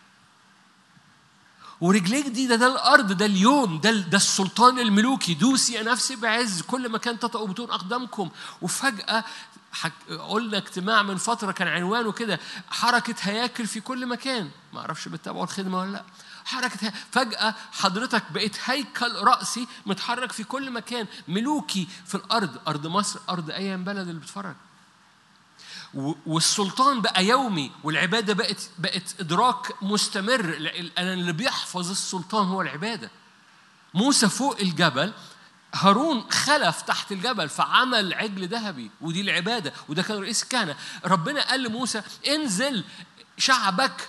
ورجليك دي ده, ده الارض ده اليوم ده ده السلطان الملوكي دوسي يا نفسي بعز كل مكان تطأوا بطون اقدامكم وفجاه حك... قلنا اجتماع من فتره كان عنوانه كده حركه هياكل في كل مكان ما اعرفش بتتابعوا الخدمه ولا لا حركة فجأة حضرتك بقيت هيكل رأسي متحرك في كل مكان ملوكي في الأرض أرض مصر أرض أي بلد اللي بتفرج والسلطان بقى يومي والعبادة بقت بقت إدراك مستمر أنا اللي بيحفظ السلطان هو العبادة موسى فوق الجبل هارون خلف تحت الجبل فعمل عجل ذهبي ودي العباده وده كان رئيس الكهنه ربنا قال لموسى انزل شعبك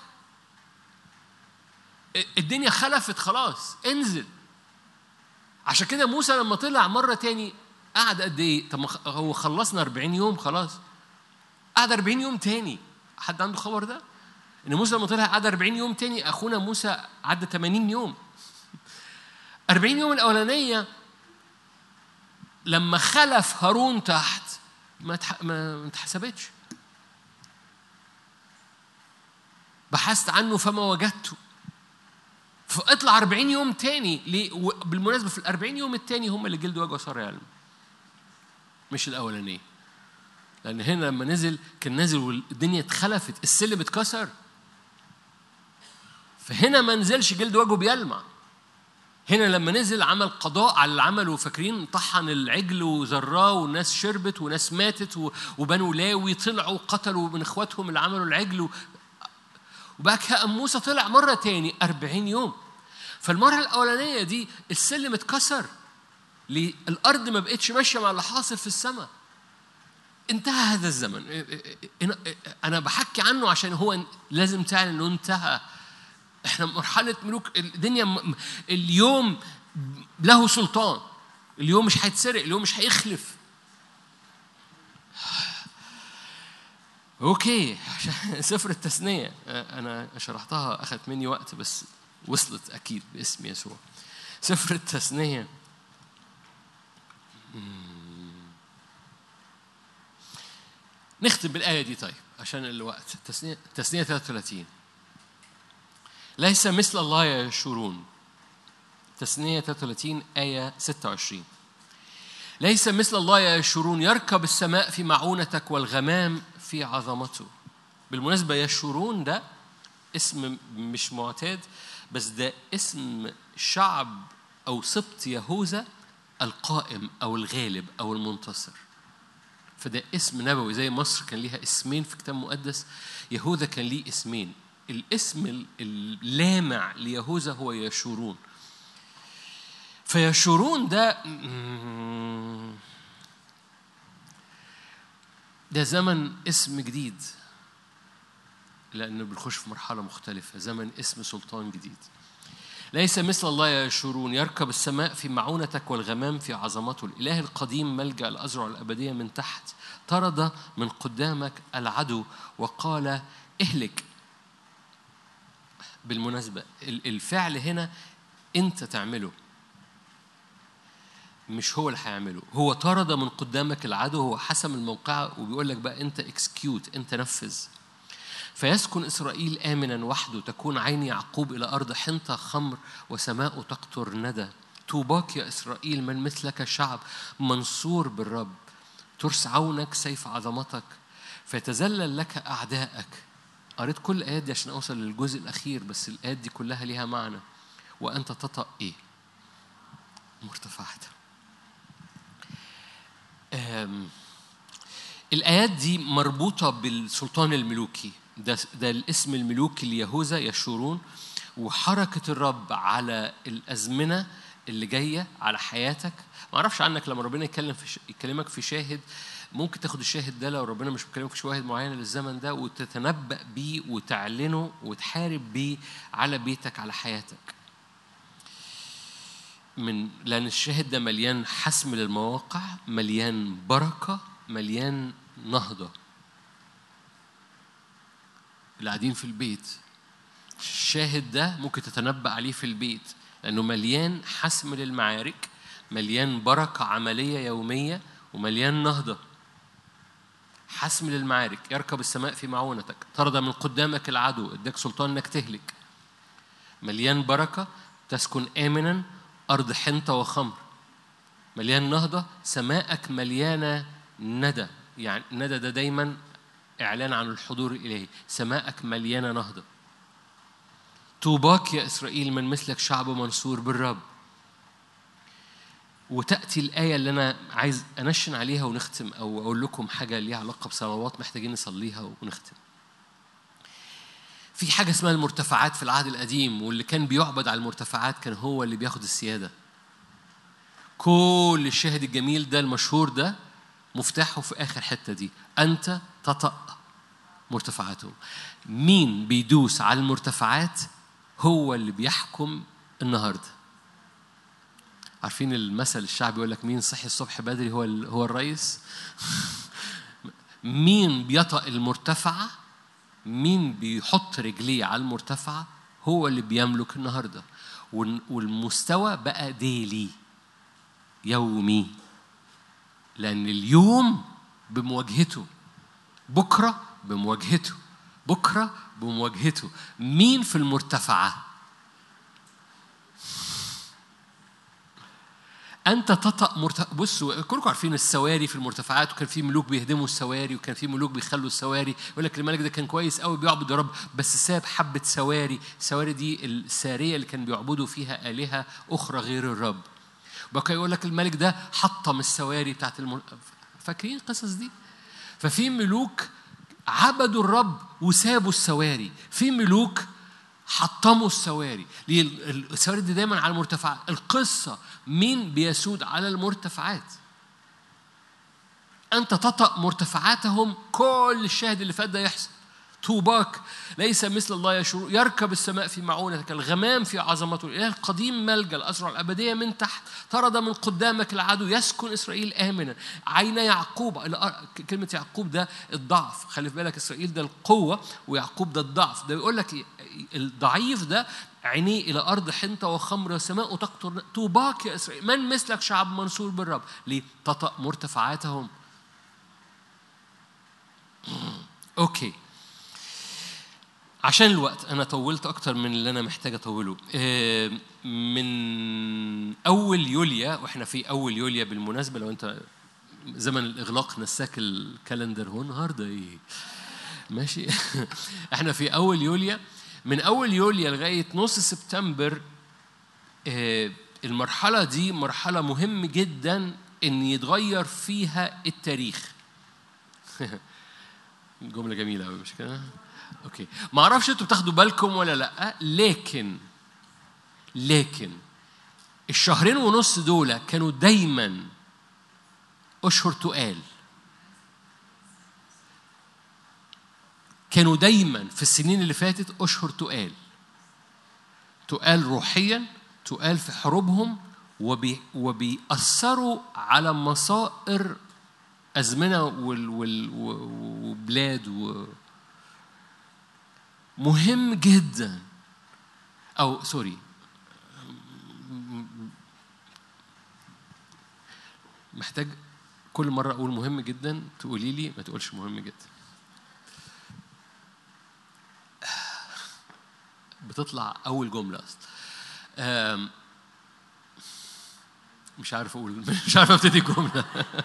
الدنيا خلفت خلاص انزل عشان كده موسى لما طلع مره تاني قعد قد ايه؟ طب هو خلصنا 40 يوم خلاص قعد 40 يوم تاني حد عنده خبر ده؟ ان موسى لما طلع قعد 40 يوم تاني اخونا موسى عدى 80 يوم 40 يوم الاولانيه لما خلف هارون تحت ما ما اتحسبتش بحثت عنه فما وجدته فاطلع 40 يوم تاني ليه؟ بالمناسبه في ال 40 يوم التاني هم اللي جلد وجهه صار يعلم مش الاولانيه لان هنا لما نزل كان نازل والدنيا اتخلفت السلم اتكسر فهنا ما نزلش جلد وجهه بيلمع هنا لما نزل عمل قضاء على اللي عمله فاكرين طحن العجل وزراه وناس شربت وناس ماتت وبنو لاوي طلعوا قتلوا من اخواتهم اللي عملوا العجل وبعد كده موسى طلع مرة تاني أربعين يوم فالمرة الأولانية دي السلم اتكسر الأرض ما بقتش ماشية مع اللي حاصل في السماء انتهى هذا الزمن أنا بحكي عنه عشان هو لازم تعلن إنه انتهى احنا مرحلة ملوك الدنيا اليوم له سلطان اليوم مش هيتسرق اليوم مش هيخلف اوكي عشان سفر التثنية انا شرحتها اخذت مني وقت بس وصلت اكيد باسم يسوع سفر التثنية نختم بالآية دي طيب عشان الوقت تثنية تثنية 33 ليس مثل الله يشورون تثنية 33 آية 26 ليس مثل الله يشورون يركب السماء في معونتك والغمام في عظمته بالمناسبة يشورون ده اسم مش معتاد بس ده اسم شعب أو سبط يهوذا القائم أو الغالب أو المنتصر فده اسم نبوي زي مصر كان ليها اسمين في كتاب مقدس يهوذا كان ليه اسمين الاسم اللامع ليهوذا هو يشورون فيشورون ده ده زمن اسم جديد لأنه بنخش في مرحلة مختلفة زمن اسم سلطان جديد ليس مثل الله يشورون يركب السماء في معونتك والغمام في عظمته الإله القديم ملجأ الأزرع الأبدية من تحت طرد من قدامك العدو وقال اهلك بالمناسبة الفعل هنا أنت تعمله مش هو اللي هيعمله هو طرد من قدامك العدو هو حسم الموقع وبيقول لك بقى أنت اكسكيوت أنت نفذ فيسكن إسرائيل آمنا وحده تكون عين يعقوب إلى أرض حنطة خمر وسماء تقطر ندى طوباك يا إسرائيل من مثلك شعب منصور بالرب ترس عونك سيف عظمتك فيتذلل لك أعدائك قريت كل الآيات دي عشان أوصل للجزء الأخير بس الآيات دي كلها ليها معنى وأنت تطأ إيه؟ مرتفعات الآيات دي مربوطة بالسلطان الملوكي ده, ده الاسم الملوكي ليهوذا يشورون وحركة الرب على الأزمنة اللي جاية على حياتك ما أعرفش عنك لما ربنا يتكلم في يكلمك في شاهد ممكن تاخد الشاهد ده لو ربنا مش بيكلمك في شواهد معينه للزمن ده وتتنبأ بيه وتعلنه وتحارب بيه على بيتك على حياتك. من لأن الشاهد ده مليان حسم للمواقع، مليان بركة، مليان نهضة. اللي قاعدين في البيت الشاهد ده ممكن تتنبأ عليه في البيت لأنه مليان حسم للمعارك مليان بركة عملية يومية ومليان نهضة حسم للمعارك يركب السماء في معونتك طرد من قدامك العدو اداك سلطان انك تهلك مليان بركه تسكن امنا ارض حنطه وخمر مليان نهضه سماءك مليانه ندى يعني ندى ده دايما اعلان عن الحضور الالهي سماءك مليانه نهضه طوباك يا اسرائيل من مثلك شعب منصور بالرب وتأتي الآية اللي أنا عايز أنشن عليها ونختم أو أقول لكم حاجة ليها علاقة بصلوات محتاجين نصليها ونختم. في حاجة اسمها المرتفعات في العهد القديم واللي كان بيعبد على المرتفعات كان هو اللي بياخد السيادة. كل الشاهد الجميل ده المشهور ده مفتاحه في آخر حتة دي أنت تطأ مرتفعاته مين بيدوس على المرتفعات هو اللي بيحكم النهارده عارفين المثل الشعبي يقول لك مين صحي الصبح بدري هو هو الرئيس مين بيطأ المرتفعة مين بيحط رجليه على المرتفعة هو اللي بيملك النهارده والمستوى بقى ديلي يومي لأن اليوم بمواجهته بكرة بمواجهته بكرة بمواجهته مين في المرتفعة انت تطأ مرت... بصوا كلكم عارفين السواري في المرتفعات وكان في ملوك بيهدموا السواري وكان في ملوك بيخلوا السواري يقول لك الملك ده كان كويس قوي بيعبد الرب بس ساب حبه سواري السواري دي الساريه اللي كان بيعبدوا فيها الهه اخرى غير الرب بقى يقول لك الملك ده حطم السواري بتاعت المر... فاكرين القصص دي ففي ملوك عبدوا الرب وسابوا السواري في ملوك حطموا السواري ليه السواري دي دايما على المرتفعات القصة مين بيسود على المرتفعات أنت تطأ مرتفعاتهم كل الشاهد اللي فات ده يحصل طوباك ليس مثل الله يشعر يركب السماء في معونتك الغمام في عظمته الإله القديم ملجأ الأسرع الأبدية من تحت طرد من قدامك العدو يسكن إسرائيل آمنا عين يعقوب كلمة يعقوب ده الضعف خلي في بالك إسرائيل ده القوة ويعقوب ده الضعف ده بيقول لك الضعيف ده عينيه إلى أرض حنطة وخمر وسماء تقطر طوباك يا إسرائيل من مثلك شعب منصور بالرب ليه تطأ مرتفعاتهم أوكي عشان الوقت انا طولت اكتر من اللي انا محتاج اطوله آه، من اول يوليا واحنا في اول يوليا بالمناسبه لو انت زمن الاغلاق نساك الكالندر هو النهارده ايه ماشي احنا في اول يوليا من اول يوليا لغايه نص سبتمبر آه، المرحله دي مرحله مهم جدا ان يتغير فيها التاريخ جمله جميله قوي مش كده اوكي ما اعرفش انتوا بتاخدوا بالكم ولا لا لكن لكن الشهرين ونص دول كانوا دايما اشهر تقال كانوا دايما في السنين اللي فاتت اشهر تقال تقال روحيا تقال في حروبهم وبي وبيأثروا على مصائر أزمنة وال وال وبلاد و مهم جدا أو سوري محتاج كل مرة أقول مهم جدا تقولي لي ما تقولش مهم جدا بتطلع أول جملة أصلا مش عارف أقول مش عارف أبتدي جملة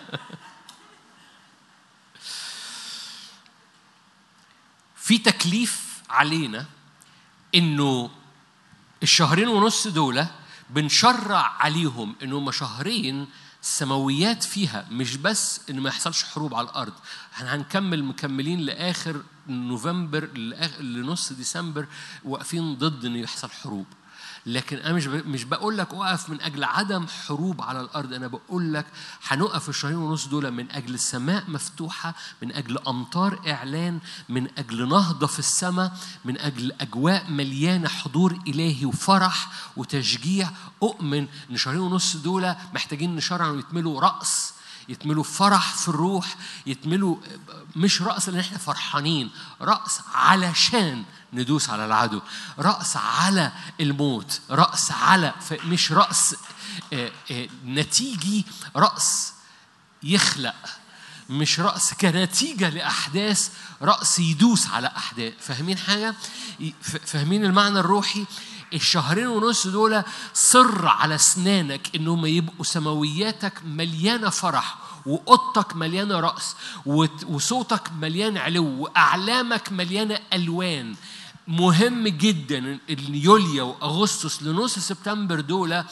في تكليف علينا إنه الشهرين ونص دول بنشرع عليهم إنه هم شهرين السماويات فيها مش بس ان ما يحصلش حروب على الارض احنا هنكمل مكملين لاخر نوفمبر لنص ديسمبر واقفين ضد ان يحصل حروب لكن انا مش مش بقول لك اقف من اجل عدم حروب على الارض انا بقول لك هنقف الشهرين ونص دول من اجل السماء مفتوحه من اجل امطار اعلان من اجل نهضه في السماء من اجل اجواء مليانه حضور الهي وفرح وتشجيع اؤمن ان الشهرين ونص دول محتاجين نشرع ويتملوا راس يتملوا فرح في الروح يتملوا مش رأس لأن احنا فرحانين رأس علشان ندوس على العدو رأس على الموت رأس على مش رأس نتيجي رأس يخلق مش رأس كنتيجة لأحداث رأس يدوس على أحداث فاهمين حاجة؟ فاهمين المعنى الروحي؟ الشهرين ونص دول صر على اسنانك انهم يبقوا سماوياتك مليانه فرح واوضتك مليانه راس وصوتك مليان علو واعلامك مليانه الوان مهم جدا ان يوليا واغسطس لنص سبتمبر دول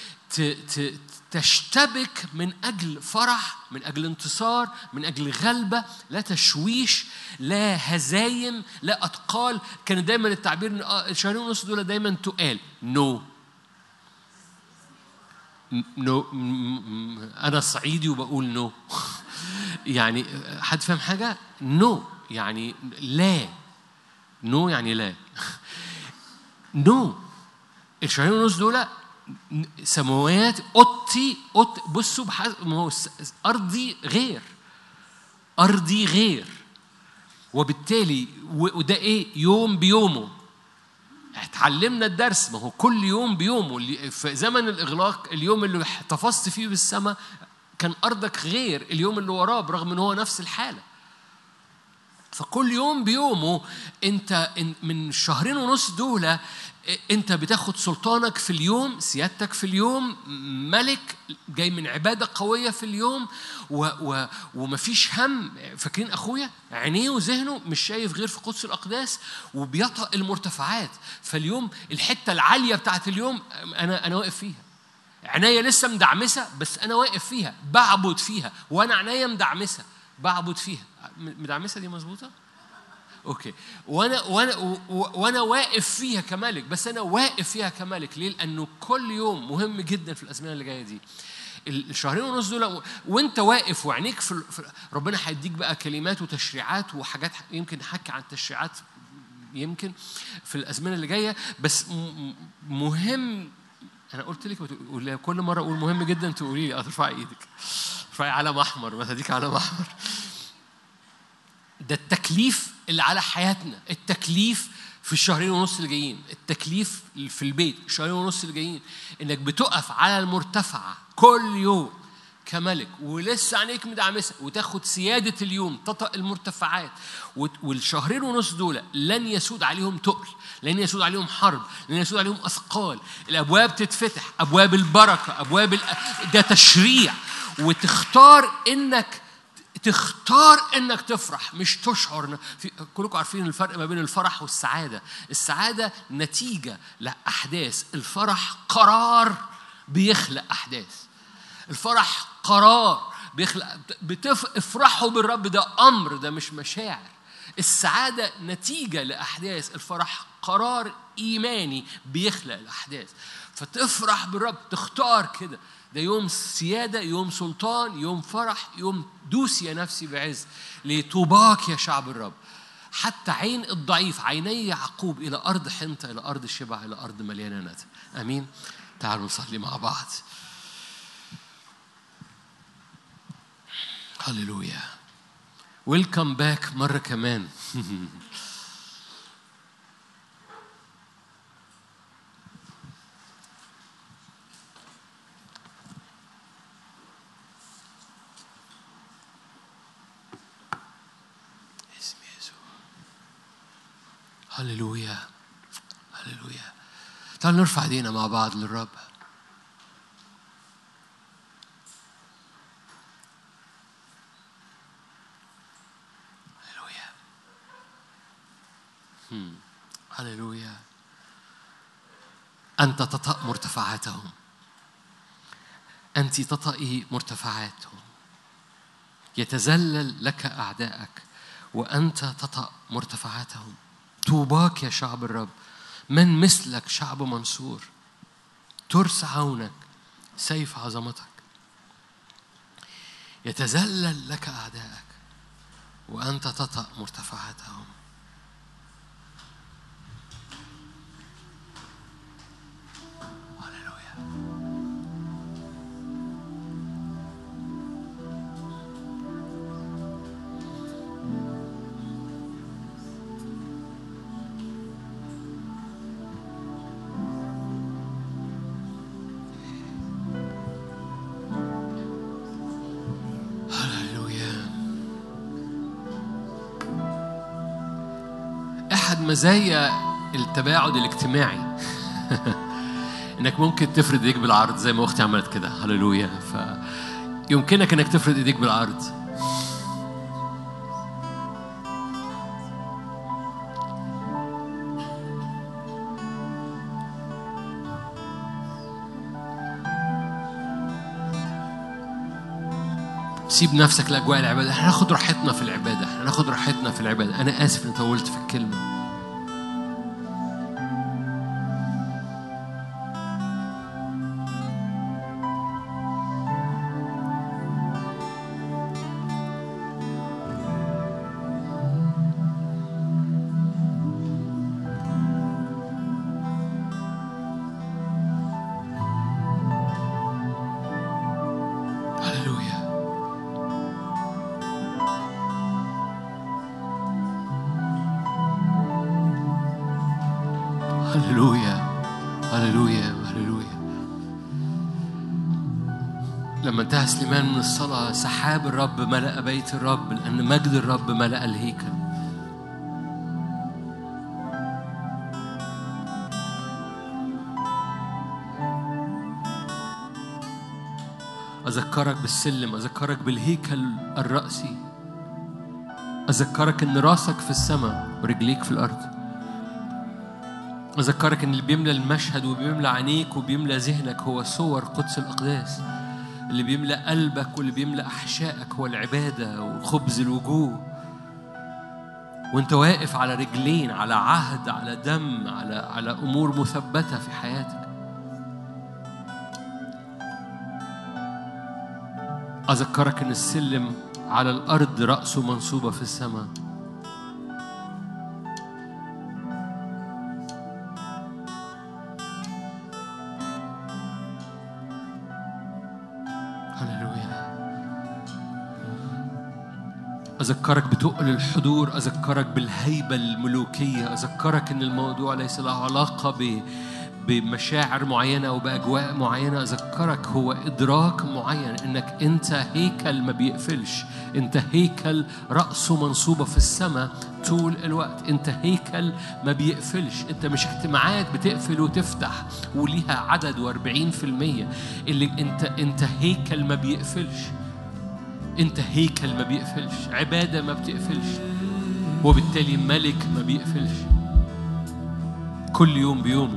تشتبك من اجل فرح من اجل انتصار من اجل غلبه لا تشويش لا هزايم لا اثقال كان دايما التعبير الشهرين ونص دول دايما تقال نو no. نو انا صعيدي وبقول نو يعني حد فاهم حاجه نو يعني لا نو يعني لا نو الشهرين ونص دول سماوات اوضتي اوضتي بصوا ما هو ارضي غير ارضي غير وبالتالي وده ايه يوم بيومه اتعلمنا الدرس ما هو كل يوم بيومه في زمن الاغلاق اليوم اللي احتفظت فيه بالسماء كان ارضك غير اليوم اللي وراه برغم ان هو نفس الحاله فكل يوم بيومه انت من شهرين ونص دول انت بتاخد سلطانك في اليوم سيادتك في اليوم ملك جاي من عباده قويه في اليوم و و ومفيش هم فاكرين اخويا عينيه وذهنه مش شايف غير في قدس الاقداس وبيطأ المرتفعات فاليوم الحته العاليه بتاعت اليوم انا انا واقف فيها عينيا لسه مدعمسه بس انا واقف فيها بعبد فيها وانا عينيا مدعمسه بعبد فيها مدعمسه دي مظبوطه اوكي وانا وانا وانا واقف فيها كملك بس انا واقف فيها كملك ليه لانه كل يوم مهم جدا في الازمنه اللي جايه دي الشهرين ونص دول وانت واقف وعينيك في ربنا هيديك بقى كلمات وتشريعات وحاجات يمكن نحكي عن التشريعات يمكن في الازمنه اللي جايه بس مهم انا قلت لك كل مره اقول مهم جدا تقولي لي ارفعي ايدك ارفعي علم احمر ما تديك علم احمر ده التكليف اللي على حياتنا التكليف في الشهرين ونص اللي جايين التكليف في البيت الشهرين ونص اللي جايين انك بتقف على المرتفعة كل يوم كملك ولسه عينيك مدعمسة وتاخد سيادة اليوم تطأ المرتفعات والشهرين ونص دول لن يسود عليهم تقل لن يسود عليهم حرب لن يسود عليهم أثقال الأبواب تتفتح أبواب البركة أبواب ده تشريع وتختار إنك تختار انك تفرح مش تشعر في كلكم عارفين الفرق ما بين الفرح والسعاده السعاده نتيجه لاحداث الفرح قرار بيخلق احداث الفرح قرار بيخلق بتف... افرحوا بالرب ده امر ده مش مشاعر السعاده نتيجه لاحداث الفرح قرار ايماني بيخلق الاحداث فتفرح بالرب تختار كده ده يوم سيادة يوم سلطان يوم فرح يوم دوس يا نفسي بعز لطوباك يا شعب الرب حتى عين الضعيف عيني يعقوب إلى أرض حنطة إلى أرض شبع إلى أرض مليانة ندى أمين تعالوا نصلي مع بعض هللويا ويلكم باك مرة كمان اسم يسوع هللويا هللويا تعالوا نرفع ايدينا مع بعض للرب هللويا هم. هللويا أنت تطأ مرتفعاتهم أنت تطئي مرتفعاتهم يتذلل لك أعدائك وأنت تطأ مرتفعاتهم طوباك يا شعب الرب من مثلك شعب منصور ترس عونك سيف عظمتك يتذلل لك أعدائك وأنت تطأ مرتفعاتهم هللويا هللويا احد مزايا التباعد الاجتماعي انك ممكن تفرد ايديك بالعرض زي ما اختي عملت كده هللويا فيمكنك انك تفرد ايديك بالعرض سيب نفسك لاجواء العباده احنا هناخد راحتنا في العباده احنا هناخد راحتنا في العباده انا اسف اني طولت في الكلمه هللويا هللويا هللويا هللويا لما انتهى سليمان من الصلاة سحاب الرب ملأ بيت الرب لأن مجد الرب ملأ الهيكل أذكرك بالسلم أذكرك بالهيكل الرأسي أذكرك إن راسك في السماء ورجليك في الأرض أذكرك إن اللي بيملى المشهد وبيملى عينيك وبيملى ذهنك هو صور قدس الأقداس اللي بيملى قلبك واللي بيملى أحشائك هو العبادة وخبز الوجوه وانت واقف على رجلين على عهد على دم على على امور مثبته في حياتك اذكرك ان السلم على الارض راسه منصوبه في السماء هللويا أذكرك بتقل الحضور أذكرك بالهيبة الملوكية أذكرك أن الموضوع ليس له علاقة ب بمشاعر معينة أو بأجواء معينة أذكرك هو إدراك معين إنك أنت هيكل ما بيقفلش أنت هيكل رأسه منصوبة في السماء طول الوقت أنت هيكل ما بيقفلش أنت مش اجتماعات بتقفل وتفتح وليها عدد وأربعين في المية اللي أنت أنت هيكل ما بيقفلش انت هيكل ما بيقفلش عباده ما بتقفلش وبالتالي ملك ما بيقفلش كل يوم بيومه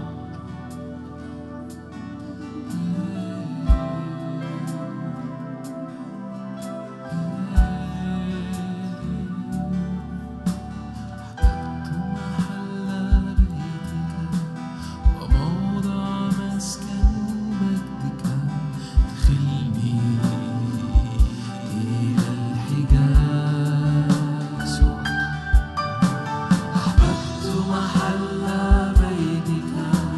وموضع مسكن مجدك دخلني إلى الحجاز أحببت محل بيتك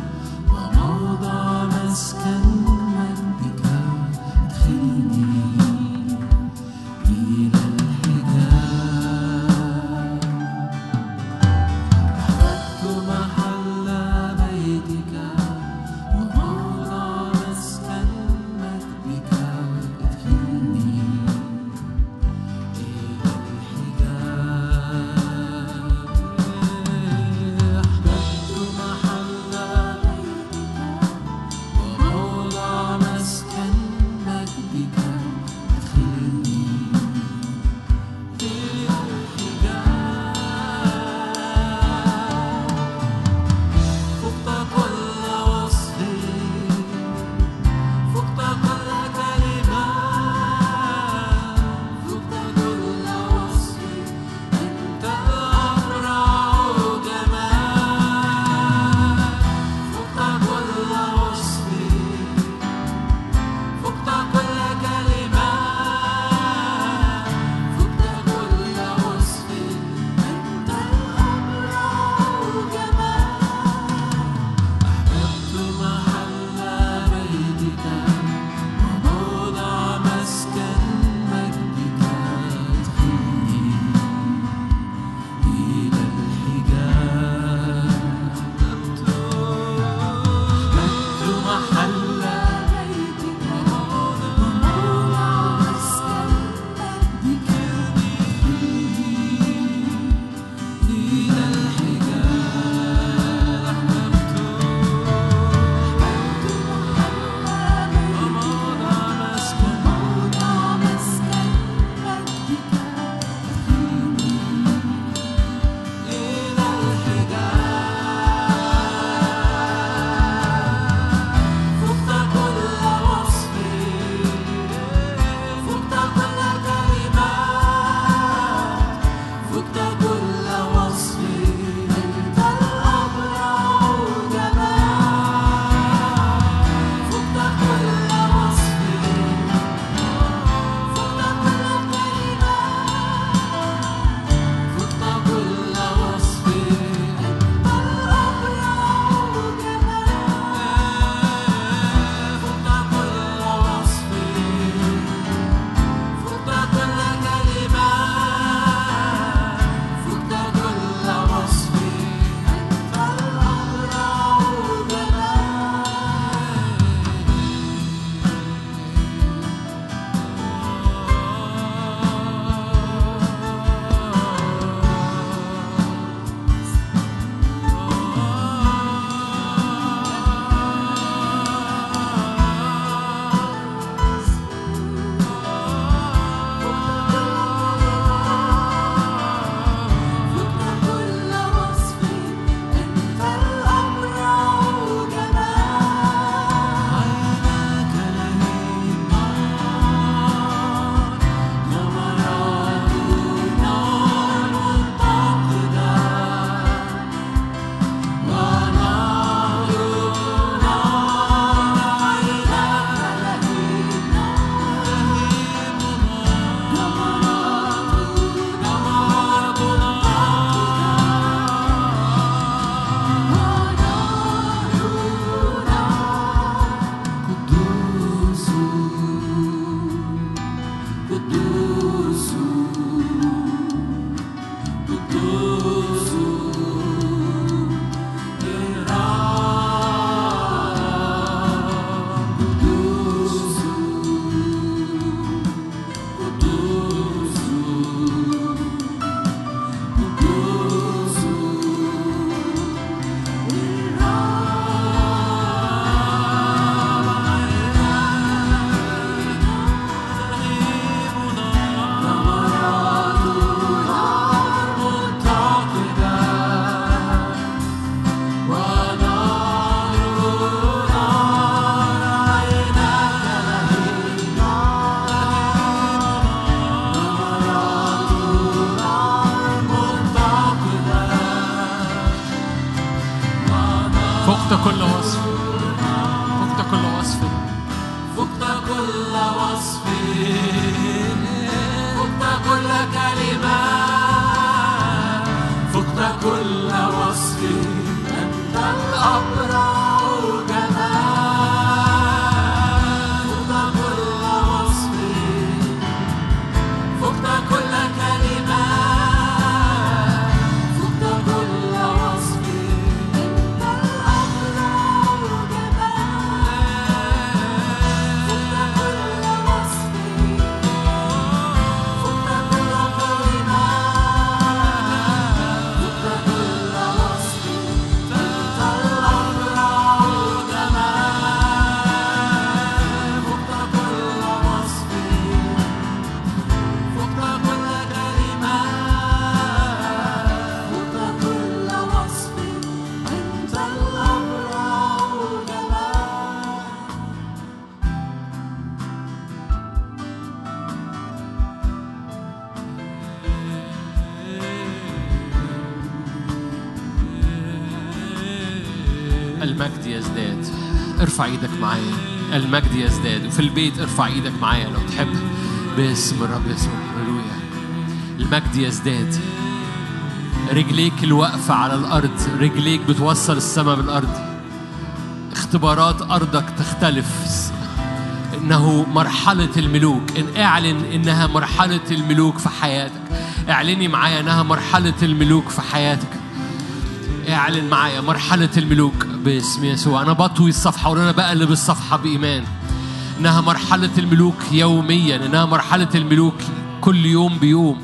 المجد يزداد ارفع ايدك معايا المجد يزداد وفي البيت ارفع ايدك معايا لو تحب باسم الرب يسوع هللويا المجد يزداد رجليك الواقفة على الأرض رجليك بتوصل السماء بالأرض اختبارات أرضك تختلف إنه مرحلة الملوك إن اعلن إنها مرحلة الملوك في حياتك اعلني معايا إنها مرحلة الملوك في حياتك اعلن معايا مرحلة الملوك باسم يسوع أنا بطوي الصفحة وأنا بقلب الصفحة بإيمان إنها مرحلة الملوك يوميا إنها مرحلة الملوك كل يوم بيوم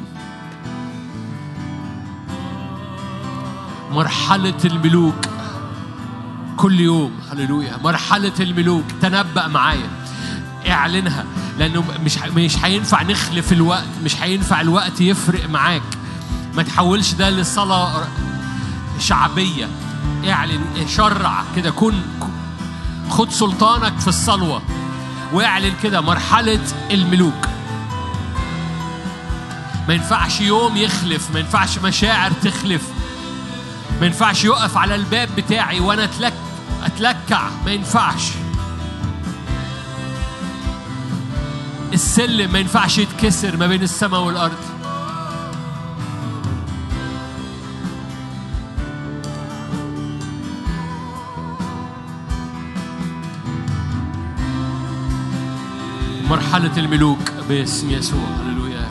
مرحلة الملوك كل يوم هللويا مرحلة الملوك تنبأ معايا اعلنها لأنه مش مش هينفع نخلف الوقت مش هينفع الوقت يفرق معاك ما تحولش ده لصلاة شعبية اعلن شرع كده كن خد سلطانك في الصلوة واعلن كده مرحلة الملوك ما ينفعش يوم يخلف ما ينفعش مشاعر تخلف ما ينفعش يقف على الباب بتاعي وانا اتلك اتلكع ما ينفعش السلم ما ينفعش يتكسر ما بين السماء والارض مرحلة الملوك باسم يسوع هللويا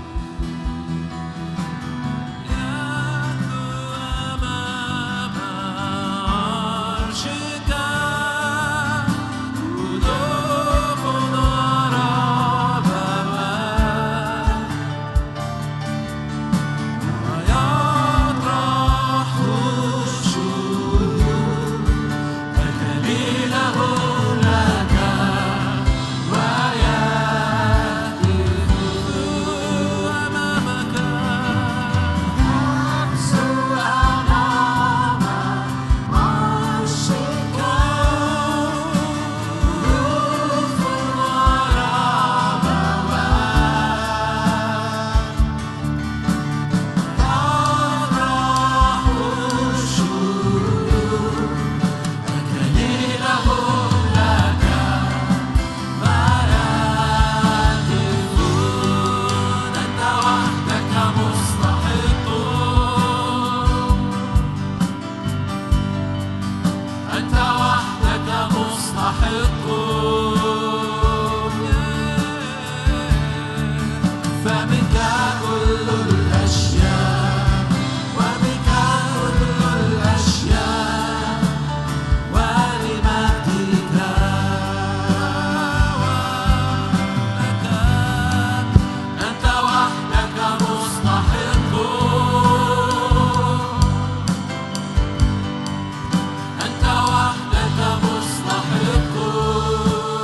أنت وحدك مستحق فمنك كل الأشياء وبك كل الأشياء ولمجدك وحدك أنت وحدك مستحق أنت وحدك مستحق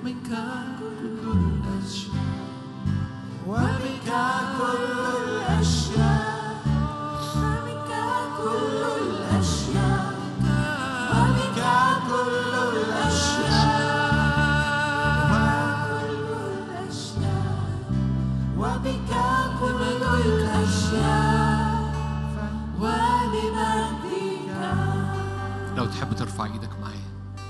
ومنك كل الأشياء وبك كل الأشياء وبك كل الأشياء وبك كل الأشياء وبك كل الأشياء ولمجدك لو تحب ترفع ايدك معايا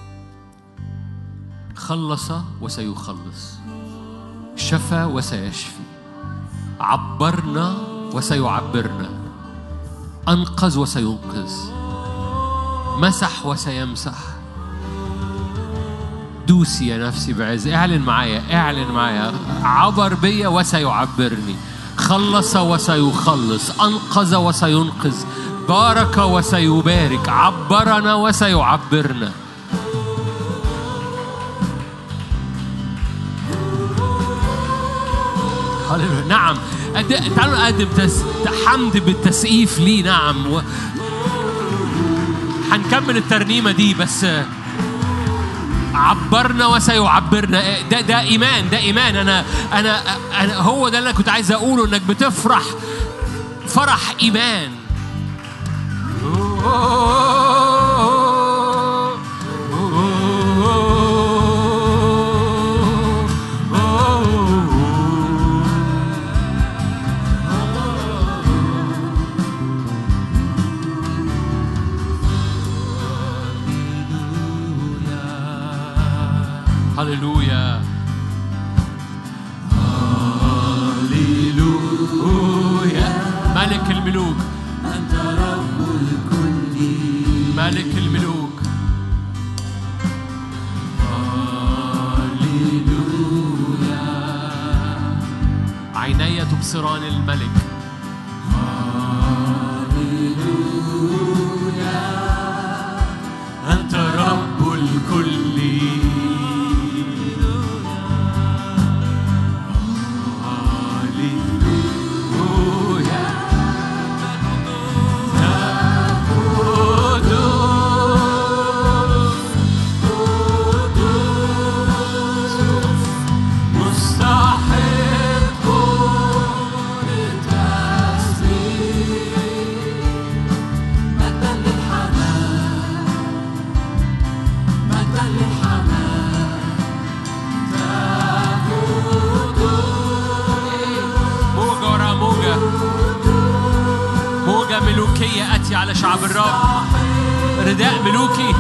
خلص وسيخلص شفى وسيشفي عبرنا وسيعبرنا انقذ وسينقذ مسح وسيمسح دوسي يا نفسي بعز اعلن معايا اعلن معايا عبر بيا وسيعبرني خلص وسيخلص انقذ وسينقذ بارك وسيبارك عبرنا وسيعبرنا هللويا نعم أد- تعالوا نقدم تس... حمد بالتسقيف ليه نعم و... هنكمل الترنيمة دي بس عبرنا وسيعبرنا ده ده ايمان ده ايمان انا انا انا هو ده اللي انا كنت عايز اقوله انك بتفرح فرح ايمان هللويا هللويا ملك الملوك أنت رب الكل ملك الملوك عيني تبصران الملك أنت رب الكل هللويا قدوس قدوس مستحق مجدا للحمام مجدا للحمام موجة ورا موجة موجة ملوكية أتي على شعب الرب رداء ملوكي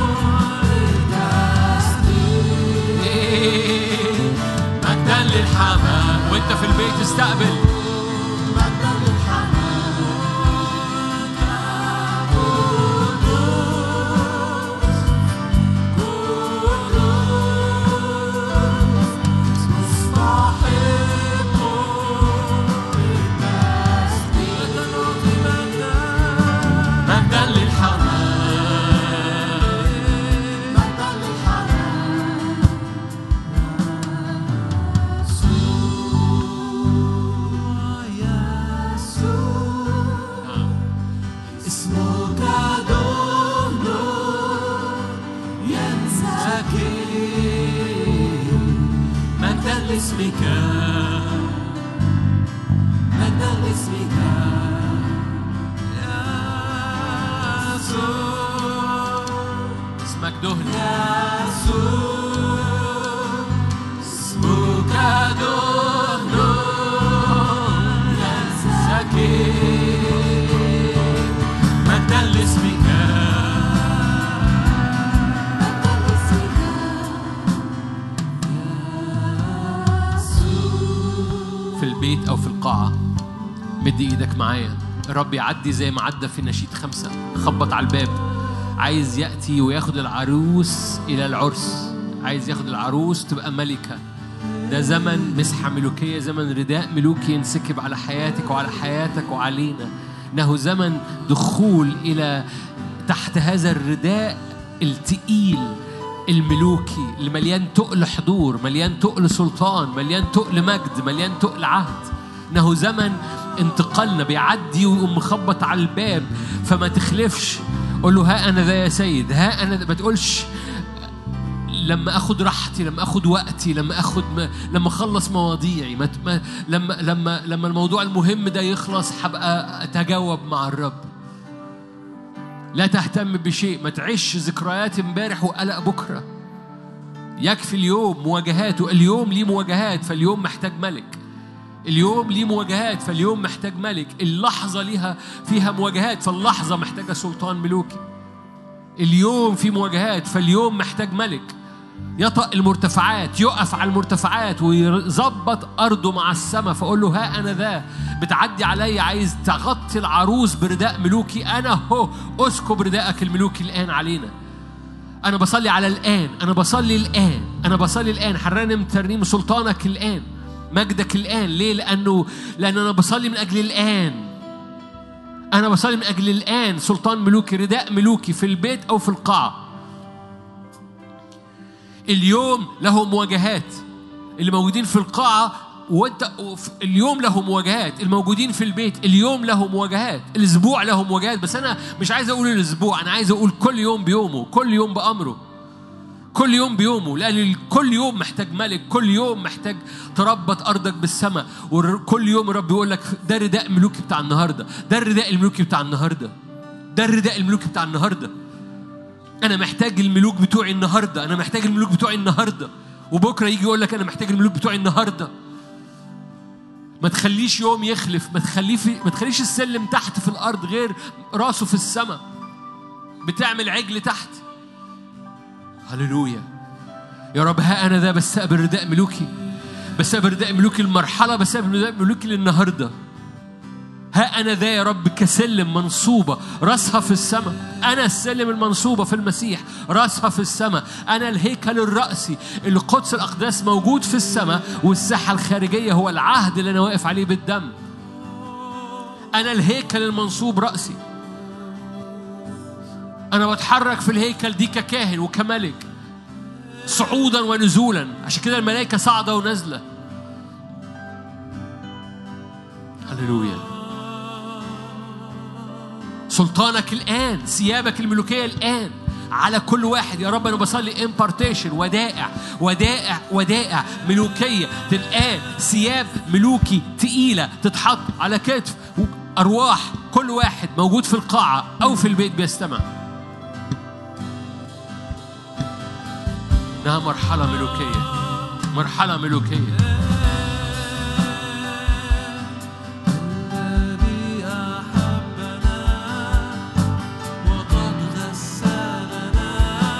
مجدا للحمام وانت في البيت استقبل مجدا للحمام مجدا للحمام مجدا للحمام يسوع اسمك دهن ينسكب مجدا لاسمك مجدا لاسمك يسوع اسمك دهن يسوع اسمك دهن ينسكب مجدا لاسمك في البيت أو في القاعة مد إيدك معايا الرب يعدي زي ما عدى في نشيد خمسة خبط على الباب عايز يأتي وياخد العروس إلى العرس عايز ياخد العروس تبقى ملكة ده زمن مسحة ملوكية زمن رداء ملوكي ينسكب على حياتك وعلى حياتك وعلينا إنه زمن دخول إلى تحت هذا الرداء التقيل الملوكي اللي مليان تقل حضور مليان تقل سلطان مليان تقل مجد مليان تقل عهد انه زمن انتقالنا بيعدي ويقوم مخبط على الباب فما تخلفش قول له ها انا ذا يا سيد ها انا ذا. ما تقولش لما اخد راحتي لما اخد وقتي لما اخد م... لما اخلص مواضيعي ما... ما... لما لما لما الموضوع المهم ده يخلص هبقى اتجاوب مع الرب لا تهتم بشيء ما تعيش ذكريات امبارح وقلق بكره يكفي اليوم مواجهاته اليوم ليه مواجهات فاليوم محتاج ملك اليوم ليه مواجهات فاليوم محتاج ملك اللحظة ليها فيها مواجهات فاللحظة محتاجة سلطان ملوكي اليوم في مواجهات فاليوم محتاج ملك يطأ المرتفعات يقف على المرتفعات ويظبط أرضه مع السماء فأقول له ها أنا ذا بتعدي عليا عايز تغطي العروس برداء ملوكي أنا هو أسكب رداءك الملوكي الآن علينا أنا بصلي على الآن أنا بصلي الآن أنا بصلي الآن حرنم ترنيم سلطانك الآن مجدك الآن ليه؟ لأنه لأن أنا بصلي من أجل الآن أنا بصلي من أجل الآن سلطان ملوكي رداء ملوكي في البيت أو في القاعة اليوم له مواجهات اللي موجودين في القاعة وانت اليوم له مواجهات الموجودين في البيت اليوم له مواجهات الاسبوع له مواجهات بس انا مش عايز اقول الاسبوع انا عايز اقول كل يوم بيومه كل يوم بامره كل يوم بيومه لان كل يوم محتاج ملك كل يوم محتاج تربط ارضك بالسماء وكل يوم الرب يقول لك ده الرداء الملوكي بتاع النهارده ده الرداء الملوكي بتاع النهارده ده الرداء الملوكي بتاع النهارده انا محتاج الملوك بتوعي النهارده انا محتاج الملوك بتوعي النهارده وبكره يجي يقول لك انا محتاج الملوك بتوعي النهارده ما تخليش يوم يخلف ما تخليه في ما تخليش السلم تحت في الارض غير راسه في السماء بتعمل عجل تحت هللويا يا رب ها انا ذا بستقبل رداء ملوكي بستقبل رداء ملوكي المرحله بستقبل رداء ملوكي للنهارده ها أنا ذا يا رب كسلم منصوبة راسها في السماء أنا السلم المنصوبة في المسيح راسها في السماء أنا الهيكل الرأسي اللي قدس الأقداس موجود في السماء والساحة الخارجية هو العهد اللي أنا واقف عليه بالدم أنا الهيكل المنصوب رأسي أنا بتحرك في الهيكل دي ككاهن وكملك صعودا ونزولا عشان كده الملائكة صاعدة ونازلة هللويا سلطانك الآن ثيابك الملوكية الآن على كل واحد يا رب أنا بصلي امبارتيشن ودائع ودائع ودائع ملوكية الآن ثياب ملوكي تقيلة تتحط على كتف أرواح كل واحد موجود في القاعة أو في البيت بيستمع إنها مرحلة ملوكية مرحلة ملوكية الذي أحبنا وقد غسلنا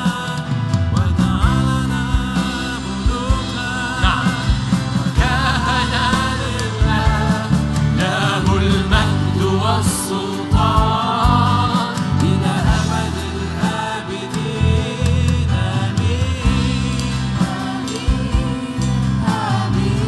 وجعلنا ملوكا نعم كهنة لله له المجد والسلطان إلى أبد الآبدين آمين آمين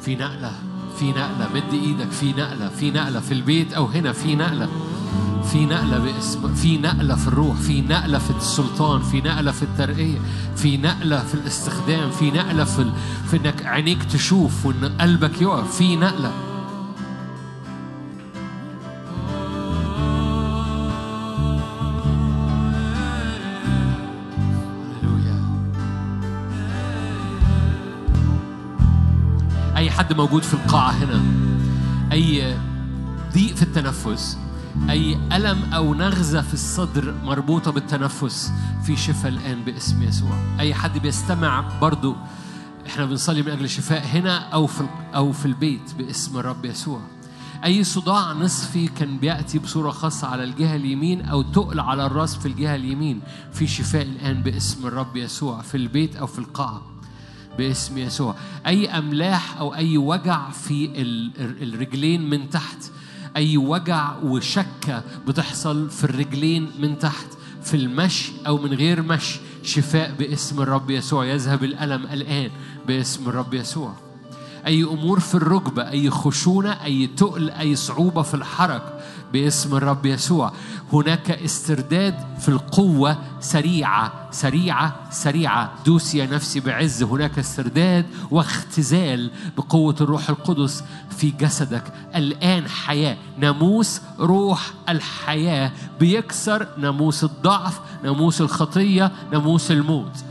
في نقلة في نقلة مد ايدك في نقلة في نقلة في البيت او هنا في نقلة في نقلة باسم في نقلة في الروح في نقلة في السلطان في نقلة في الترقية في نقلة في الاستخدام في نقلة في, ال... في انك عينيك تشوف وان قلبك يقف في نقلة هللويا أي حد موجود في القاعة هنا أي ضيق في التنفس أي ألم أو نغزة في الصدر مربوطة بالتنفس في شفاء الآن باسم يسوع أي حد بيستمع برضو احنا بنصلي من أجل شفاء هنا أو في أو في البيت باسم الرب يسوع أي صداع نصفي كان بيأتي بصورة خاصة على الجهة اليمين أو تقل على الرأس في الجهة اليمين في شفاء الآن باسم الرب يسوع في البيت أو في القاعة باسم يسوع أي أملاح أو أي وجع في ال- ال- الرجلين من تحت أي وجع وشكة بتحصل في الرجلين من تحت في المشي أو من غير مشي شفاء باسم الرب يسوع يذهب الألم الآن باسم الرب يسوع أي أمور في الركبة أي خشونة أي تقل أي صعوبة في الحركة باسم الرب يسوع هناك استرداد في القوة سريعة سريعة سريعة دوس يا نفسي بعز هناك استرداد واختزال بقوة الروح القدس في جسدك الآن حياة ناموس روح الحياة بيكسر ناموس الضعف ناموس الخطية ناموس الموت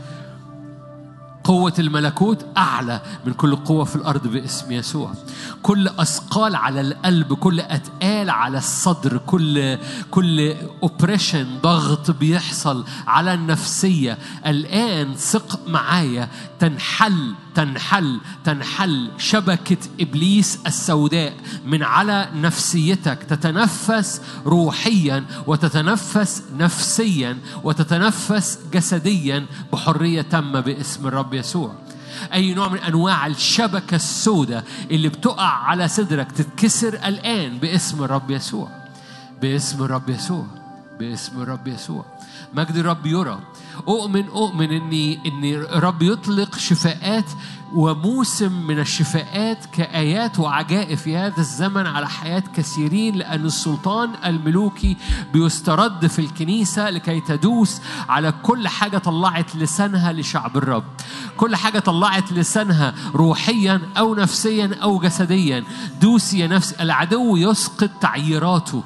قوة الملكوت أعلى من كل قوة في الأرض باسم يسوع كل أثقال على القلب كل أتقال على الصدر كل كل اوبريشن ضغط بيحصل على النفسية الآن ثق معايا تنحل تنحل تنحل شبكة إبليس السوداء من على نفسيتك تتنفس روحيا وتتنفس نفسيا وتتنفس جسديا بحرية تامة باسم الرب يسوع أي نوع من أنواع الشبكة السوداء اللي بتقع على صدرك تتكسر الآن باسم الرب يسوع باسم الرب يسوع باسم الرب يسوع مجد الرب يرى أؤمن أؤمن إني إن الرب يطلق شفاءات وموسم من الشفاءات كآيات وعجائب في هذا الزمن على حياة كثيرين لأن السلطان الملوكي بيسترد في الكنيسة لكي تدوس على كل حاجة طلعت لسانها لشعب الرب كل حاجة طلعت لسانها روحيا أو نفسيا أو جسديا دوس يا نفس العدو يسقط تعييراته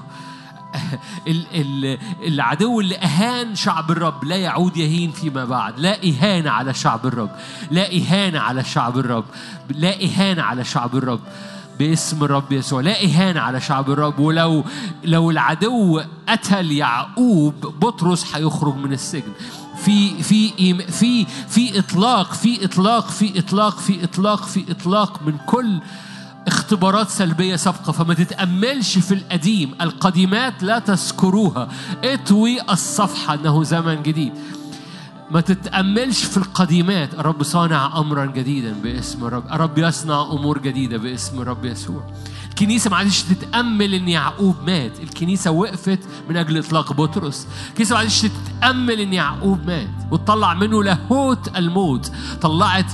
ال- ال- العدو اللي أهان شعب الرب لا يعود يهين فيما بعد لا إهانة على شعب الرب لا إهانة على شعب الرب لا إهانة على شعب الرب باسم الرب يسوع لا إهانة على شعب الرب ولو لو العدو قتل يعقوب بطرس هيخرج من السجن في في إيم- في في اطلاق في اطلاق في اطلاق في اطلاق في اطلاق من كل اختبارات سلبية سابقة فما تتأملش في القديم القديمات لا تذكروها اطوي الصفحة أنه زمن جديد ما تتأملش في القديمات الرب صانع أمرا جديدا باسم الرب الرب يصنع أمور جديدة باسم الرب يسوع الكنيسة ما عادش تتأمل إن يعقوب مات الكنيسة وقفت من أجل إطلاق بطرس الكنيسة ما عادش تتأمل إن يعقوب مات وتطلع منه لاهوت الموت طلعت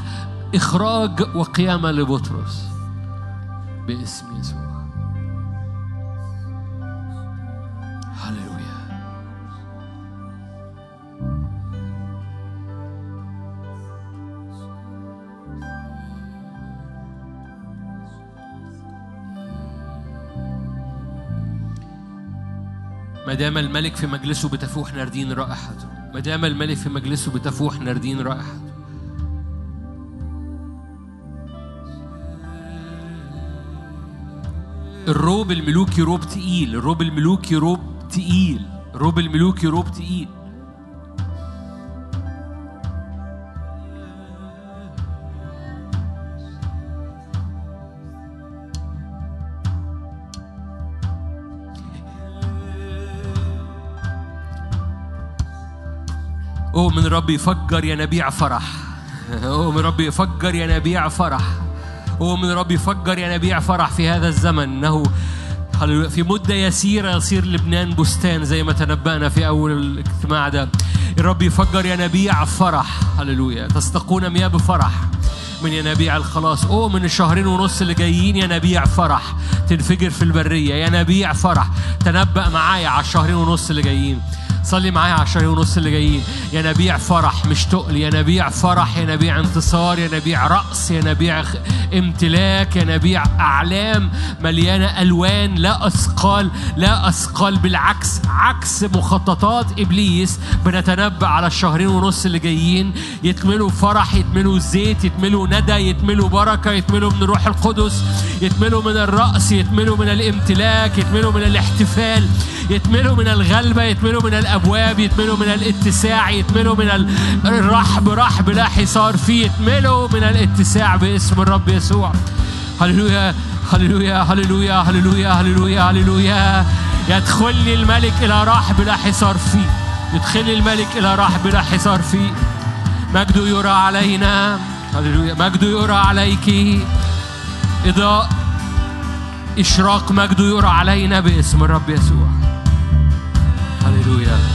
إخراج وقيامة لبطرس باسم يسوع هللويا ما دام الملك في مجلسه بتفوح ناردين رائحته ما دام الملك في مجلسه بتفوح ناردين رائحته الروب الملوكي روب تقيل الروب الملوكي روب تقيل الروب الملوكي روب تقيل أؤمن الرب يفجر ينابيع فرح أؤمن الرب يفجر ينابيع فرح أؤمن الرب يفجر ينابيع فرح في هذا الزمن إنه هللويا في مدة يسيرة يصير لبنان بستان زي ما تنبأنا في أول الاجتماع ده الرب يفجر ينابيع فرح هللويا تستقون مياه بفرح من ينابيع الخلاص أؤمن الشهرين ونص اللي جايين ينابيع فرح تنفجر في البرية ينابيع فرح تنبأ معايا على الشهرين ونص اللي جايين صلي معايا على الشهرين ونص اللي جايين ينابيع فرح مش تقل ينابيع فرح ينابيع انتصار ينابيع رأس ينابيع خ- امتلاك ينابيع أعلام مليانة ألوان لا أثقال لا أثقال بالعكس عكس مخططات إبليس بنتنبأ على الشهرين ونص اللي جايين يتملوا فرح يتملوا زيت يتملوا ندى يتملوا بركة يتملوا من الروح القدس يتملوا من الرأس يتملوا من الامتلاك يتملوا من الاحتفال يتملوا من الغلبة يتملوا من الأبواب يتملوا من الاتساع يتملوا من ال- الرحب رحب لا حصار فيه يتملوا من الاتساع باسم الرب يسوع هللويا هللويا هللويا هللويا هللويا هللويا يدخلني الملك إلى رحب لا حصار فيه يدخلني الملك إلى رحب لا حصار فيه مجده يرى علينا هللويا مجده يرى عليك إضاء إشراق مجده يرى علينا باسم الرب يسوع هللويا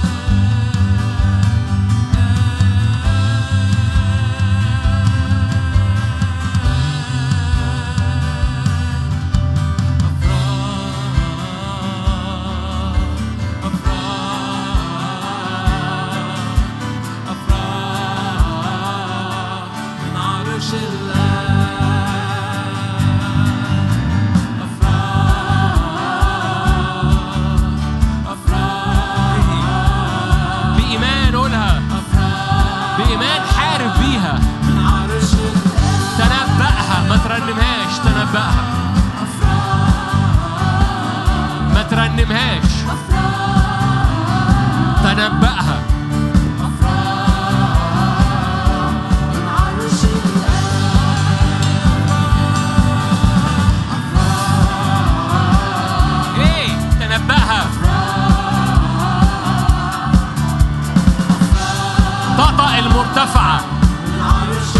من عرش الله بإيمان قولها بإيمان حارب بيها من عرش تنبأها ما ترنمهاش تنبأها ما ترنمهاش تنبأها من عرش ايه تنبأها طأطأ المرتفعة من عرش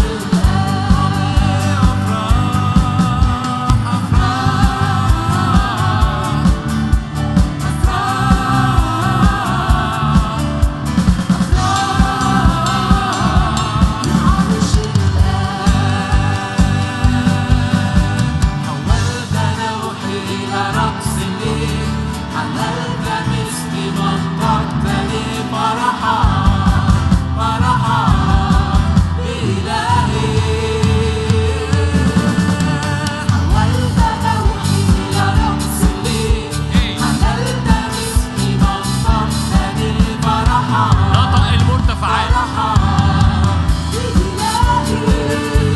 حولت نوحي إلى رقص الليل حللت مثلي منطقتني فرحا فرحا بإلهي حولت نوحي إلى رقص الليل حللت مثلي منطقتني فرحا طأطأ المرتفعات فرحا بإلهي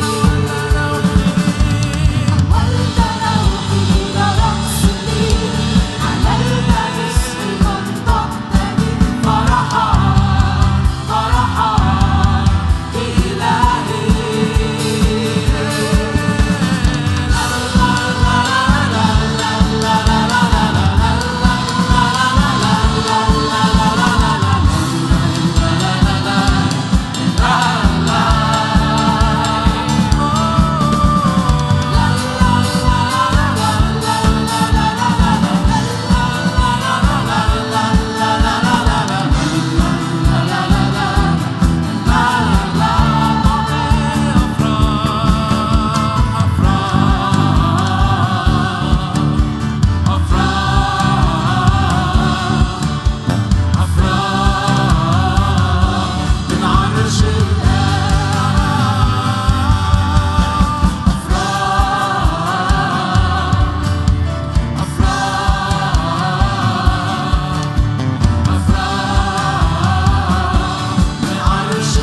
حولت نوحي إلى رقص الليل حللت مثلي منطقتني فرحا فرحا من عرش من عرش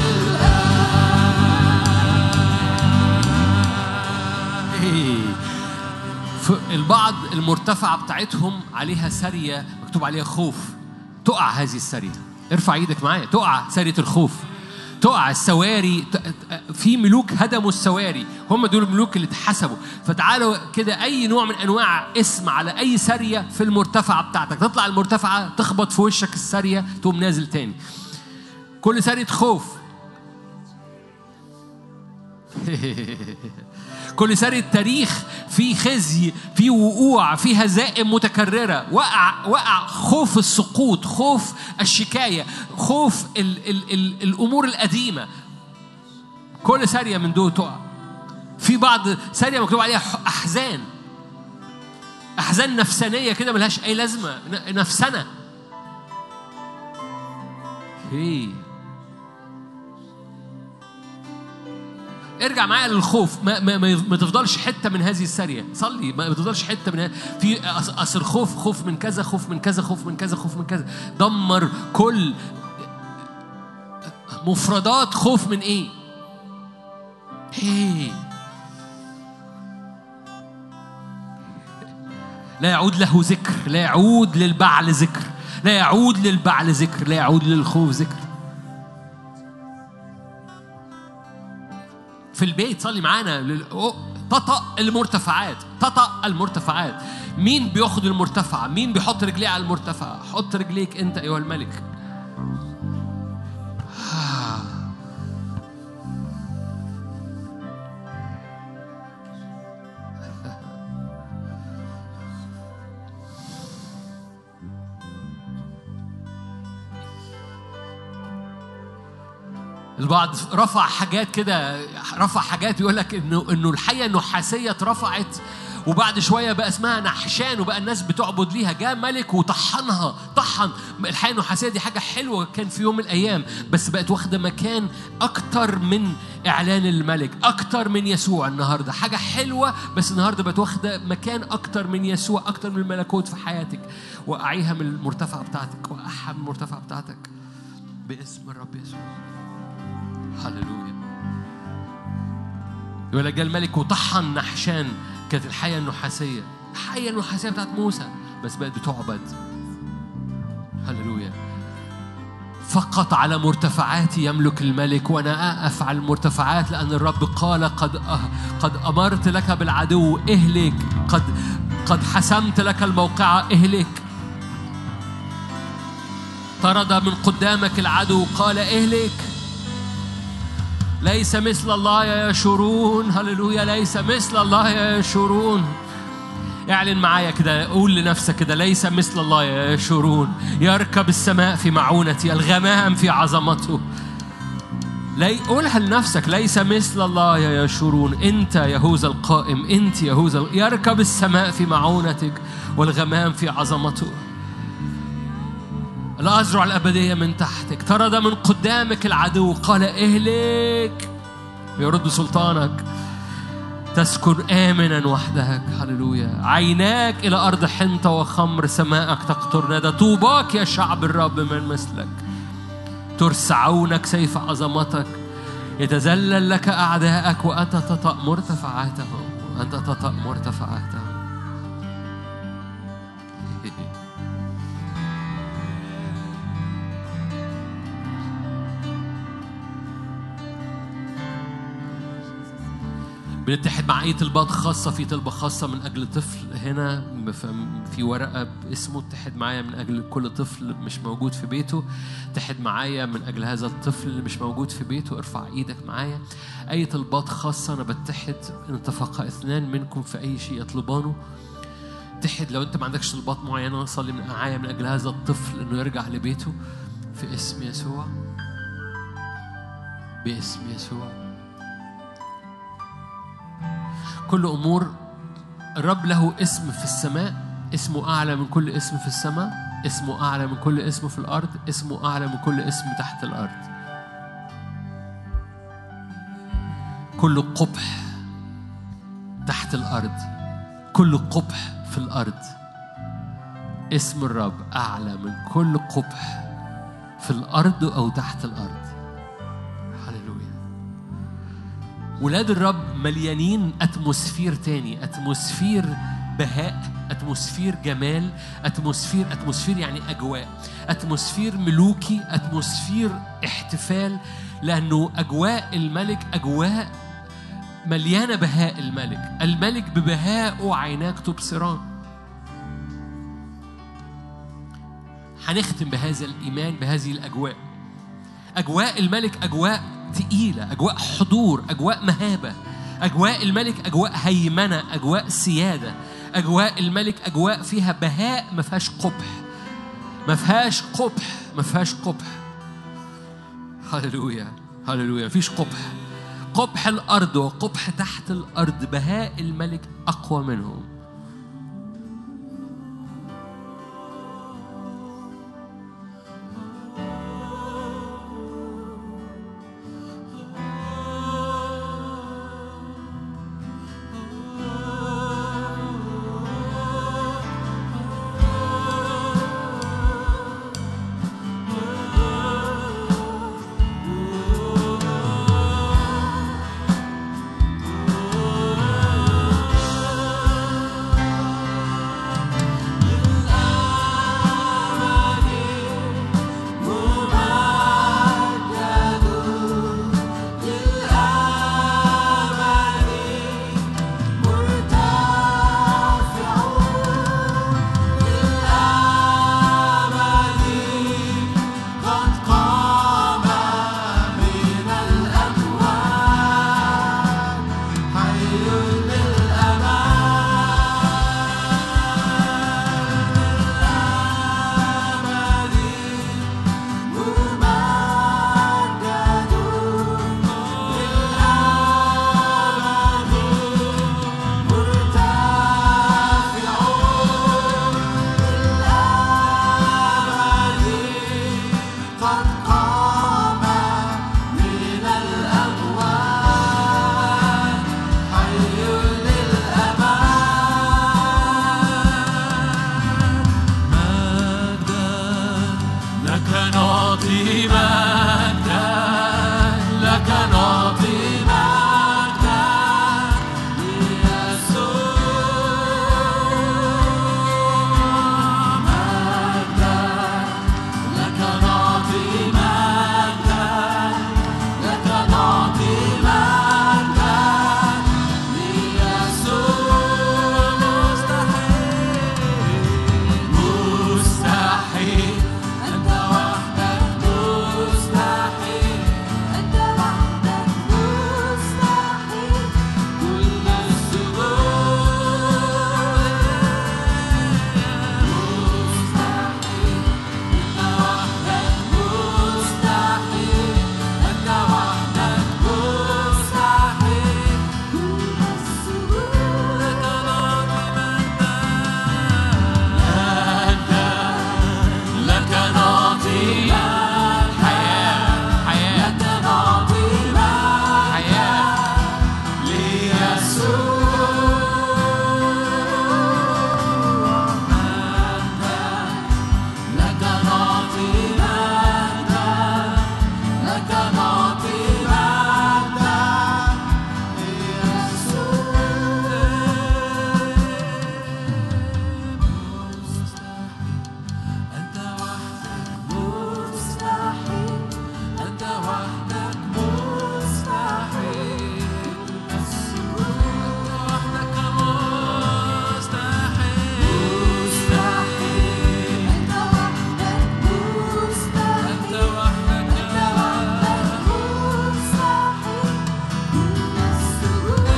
إيه. ف- البعض المرتفعة بتاعتهم عليها سارية مكتوب عليها خوف تقع هذه السارية ارفع ايدك معايا تقع سارية الخوف تقع السواري ت- في ملوك هدموا السواري هم دول الملوك اللي اتحسبوا فتعالوا كده اي نوع من انواع اسم على اي سارية في المرتفعة بتاعتك تطلع المرتفعة تخبط في وشك السارية تقوم نازل تاني كل سارية خوف كل سنة تاريخ في خزي في وقوع في هزائم متكررة وقع وقع خوف السقوط خوف الشكاية خوف ال ال ال الأمور القديمة كل سارية من دول تقع في بعض ثانيه مكتوب عليها ح- احزان احزان نفسانيه كده ملهاش اي لازمه ن- نفسنه هي ارجع معايا للخوف ما, ما, ما, ما تفضلش حته من هذه الساريه صلي ما تفضلش حته من ه- في أص- اصل خوف خوف من كذا خوف من كذا خوف من كذا خوف من كذا دمر كل مفردات خوف من ايه هي لا يعود له ذكر لا يعود للبعل ذكر لا يعود للبعل ذكر لا يعود للخوف ذكر في البيت صلي معانا لل- أو- تطأ المرتفعات تطأ المرتفعات مين بياخد المرتفع مين بيحط رجليه على المرتفع حط رجليك انت ايها الملك البعض رفع حاجات كده رفع حاجات يقول لك انه انه الحيه النحاسيه اترفعت وبعد شويه بقى اسمها نحشان وبقى الناس بتعبد ليها جاء ملك وطحنها طحن الحيه النحاسيه دي حاجه حلوه كان في يوم من الايام بس بقت واخده مكان اكتر من اعلان الملك اكتر من يسوع النهارده حاجه حلوه بس النهارده بقت واخده مكان اكتر من يسوع اكتر من الملكوت في حياتك وقعيها من المرتفع بتاعتك وقعها من المرتفع بتاعتك باسم الرب يسوع هللويا يقول لك جاء الملك وطحن نحشان كانت الحية النحاسية الحية النحاسية بتاعت موسى بس بقت بتعبد هللويا فقط على مرتفعاتي يملك الملك وانا اقف على المرتفعات لان الرب قال قد أه قد امرت لك بالعدو اهلك قد قد حسمت لك الموقعة اهلك طرد من قدامك العدو قال اهلك ليس مثل الله يا يشورون هللويا ليس مثل الله يا يشورون اعلن معايا كده قول لنفسك كده ليس مثل الله يا يشورون يركب السماء في معونتي الغمام في عظمته لي قولها لنفسك ليس مثل الله يا يشورون انت يهوذا القائم انت يهوذا يركب السماء في معونتك والغمام في عظمته الأزرع الأبدية من تحتك طرد من قدامك العدو قال اهلك يرد سلطانك تسكن آمنا وحدك هللويا عيناك إلى أرض حنطة وخمر سماءك تقطر ندى طوباك يا شعب الرب من مثلك ترسعونك سيف عظمتك يتذلل لك أعداءك وأنت تطأ مرتفعاتهم وأنت تطأ مرتفعاتهم بنتحد مع اي طلبات خاصة في طلبة خاصة من أجل طفل هنا في ورقة باسمه اتحد معايا من أجل كل طفل مش موجود في بيته اتحد معايا من أجل هذا الطفل اللي مش موجود في بيته ارفع ايدك معايا أي طلبات خاصة أنا بتحد إن اتفق اثنان منكم في أي شيء يطلبانه اتحد لو أنت ما عندكش طلبات معينة صلي من معايا من أجل هذا الطفل إنه يرجع لبيته في اسم يسوع باسم يسوع كل امور الرب له اسم في السماء اسمه اعلى من كل اسم في السماء اسمه اعلى من كل اسم في الارض اسمه اعلى من كل اسم تحت الارض كل قبح تحت الارض كل قبح في الارض اسم الرب اعلى من كل قبح في الارض او تحت الارض هللويا ولاد الرب مليانين اتموسفير تاني اتموسفير بهاء اتموسفير جمال اتموسفير اتموسفير يعني اجواء اتموسفير ملوكي اتموسفير احتفال لانه اجواء الملك اجواء مليانه بهاء الملك الملك ببهائه عيناك تبصران هنختم بهذا الايمان بهذه الاجواء اجواء الملك اجواء تقيلة أجواء حضور أجواء مهابة أجواء الملك أجواء هيمنة أجواء سيادة أجواء الملك أجواء فيها بهاء ما فيهاش قبح ما فيهاش قبح ما فيهاش قبح هللويا هللويا مفيش قبح قبح الأرض وقبح تحت الأرض بهاء الملك أقوى منهم لك نعطي مجدا لك نعطي مجدا ليسوع مجدا لك نعطي مجدا لك نعطي مجدا ليسوع مستحيل مستحيل أنت وحدك مستحيل أنت وحدك مستحيل كل السجود مستحيل أنت وحدك مستحيل أنت وحدك مستحيل كل السجود لك نعطي مجدا لك نعطي حياة حياة لك نعطي حياة ليسوع مجدا لك نعطي مجدا لك نعطي مجدا أنت وحدك مستحيل أنت وحدك مستحيل أنت وحدك مستحيل مستحيل أنت وحدك مستحيل أنت وحدك أنت وحدك مستحيل كل السجود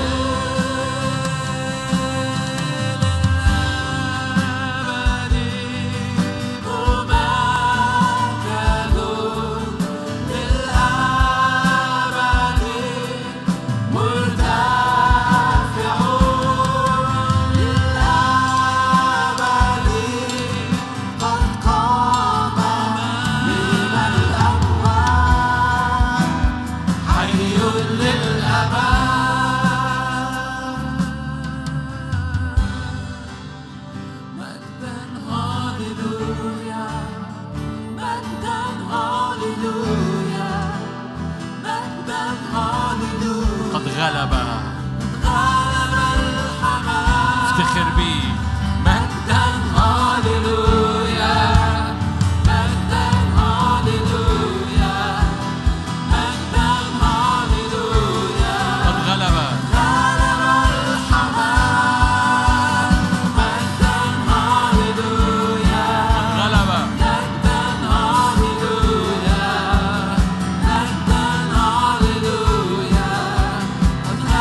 قد قام من الأموات حي للأبد مجدا هاليلويا مجدا هاليلويا مجدا هاليلويا قد غلب غلب الحمام افتخر بيه مجدا هاليلويا مجدا هاليلويا مجدا هاليلويا قد غلب غلب الحمام مجدا هاليلويا قد غلب مجدا هاليلويا مجدا هاليلويا قد غلب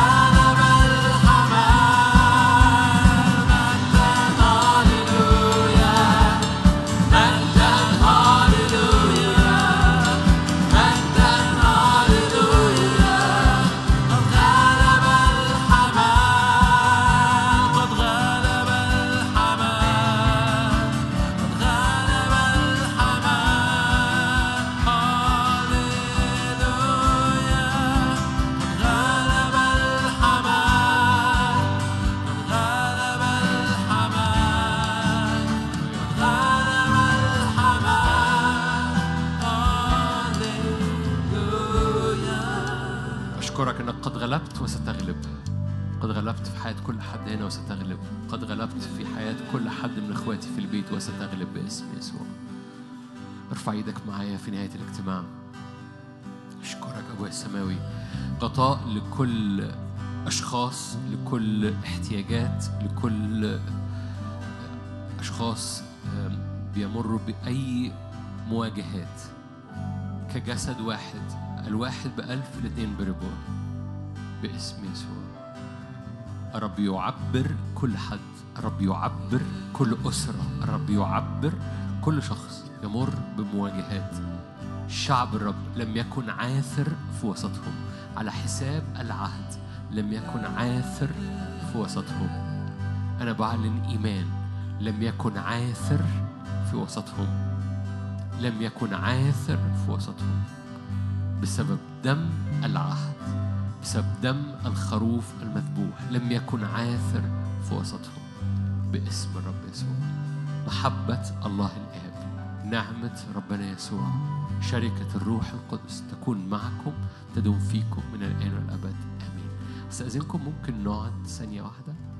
قد غلبت وستغلب قد غلبت في حياة كل حد هنا وستغلب قد غلبت في حياة كل حد من اخواتي في البيت وستغلب باسم يسوع ارفع ايدك معايا في نهاية الاجتماع اشكرك ابويا السماوي غطاء لكل اشخاص لكل احتياجات لكل اشخاص آم، بيمروا باي مواجهات كجسد واحد الواحد بألف الاثنين بربع باسم يسوع الرب يعبر كل حد الرب يعبر كل أسرة الرب يعبر كل شخص يمر بمواجهات شعب الرب لم يكن عاثر في وسطهم على حساب العهد لم يكن عاثر في وسطهم أنا بعلن إيمان لم يكن عاثر في وسطهم لم يكن عاثر في وسطهم بسبب دم العهد بسبب دم الخروف المذبوح لم يكن عاثر في وسطهم باسم الرب يسوع محبة الله الآب نعمة ربنا يسوع شركة الروح القدس تكون معكم تدوم فيكم من الآن والأبد آمين استأذنكم ممكن نقعد ثانية واحدة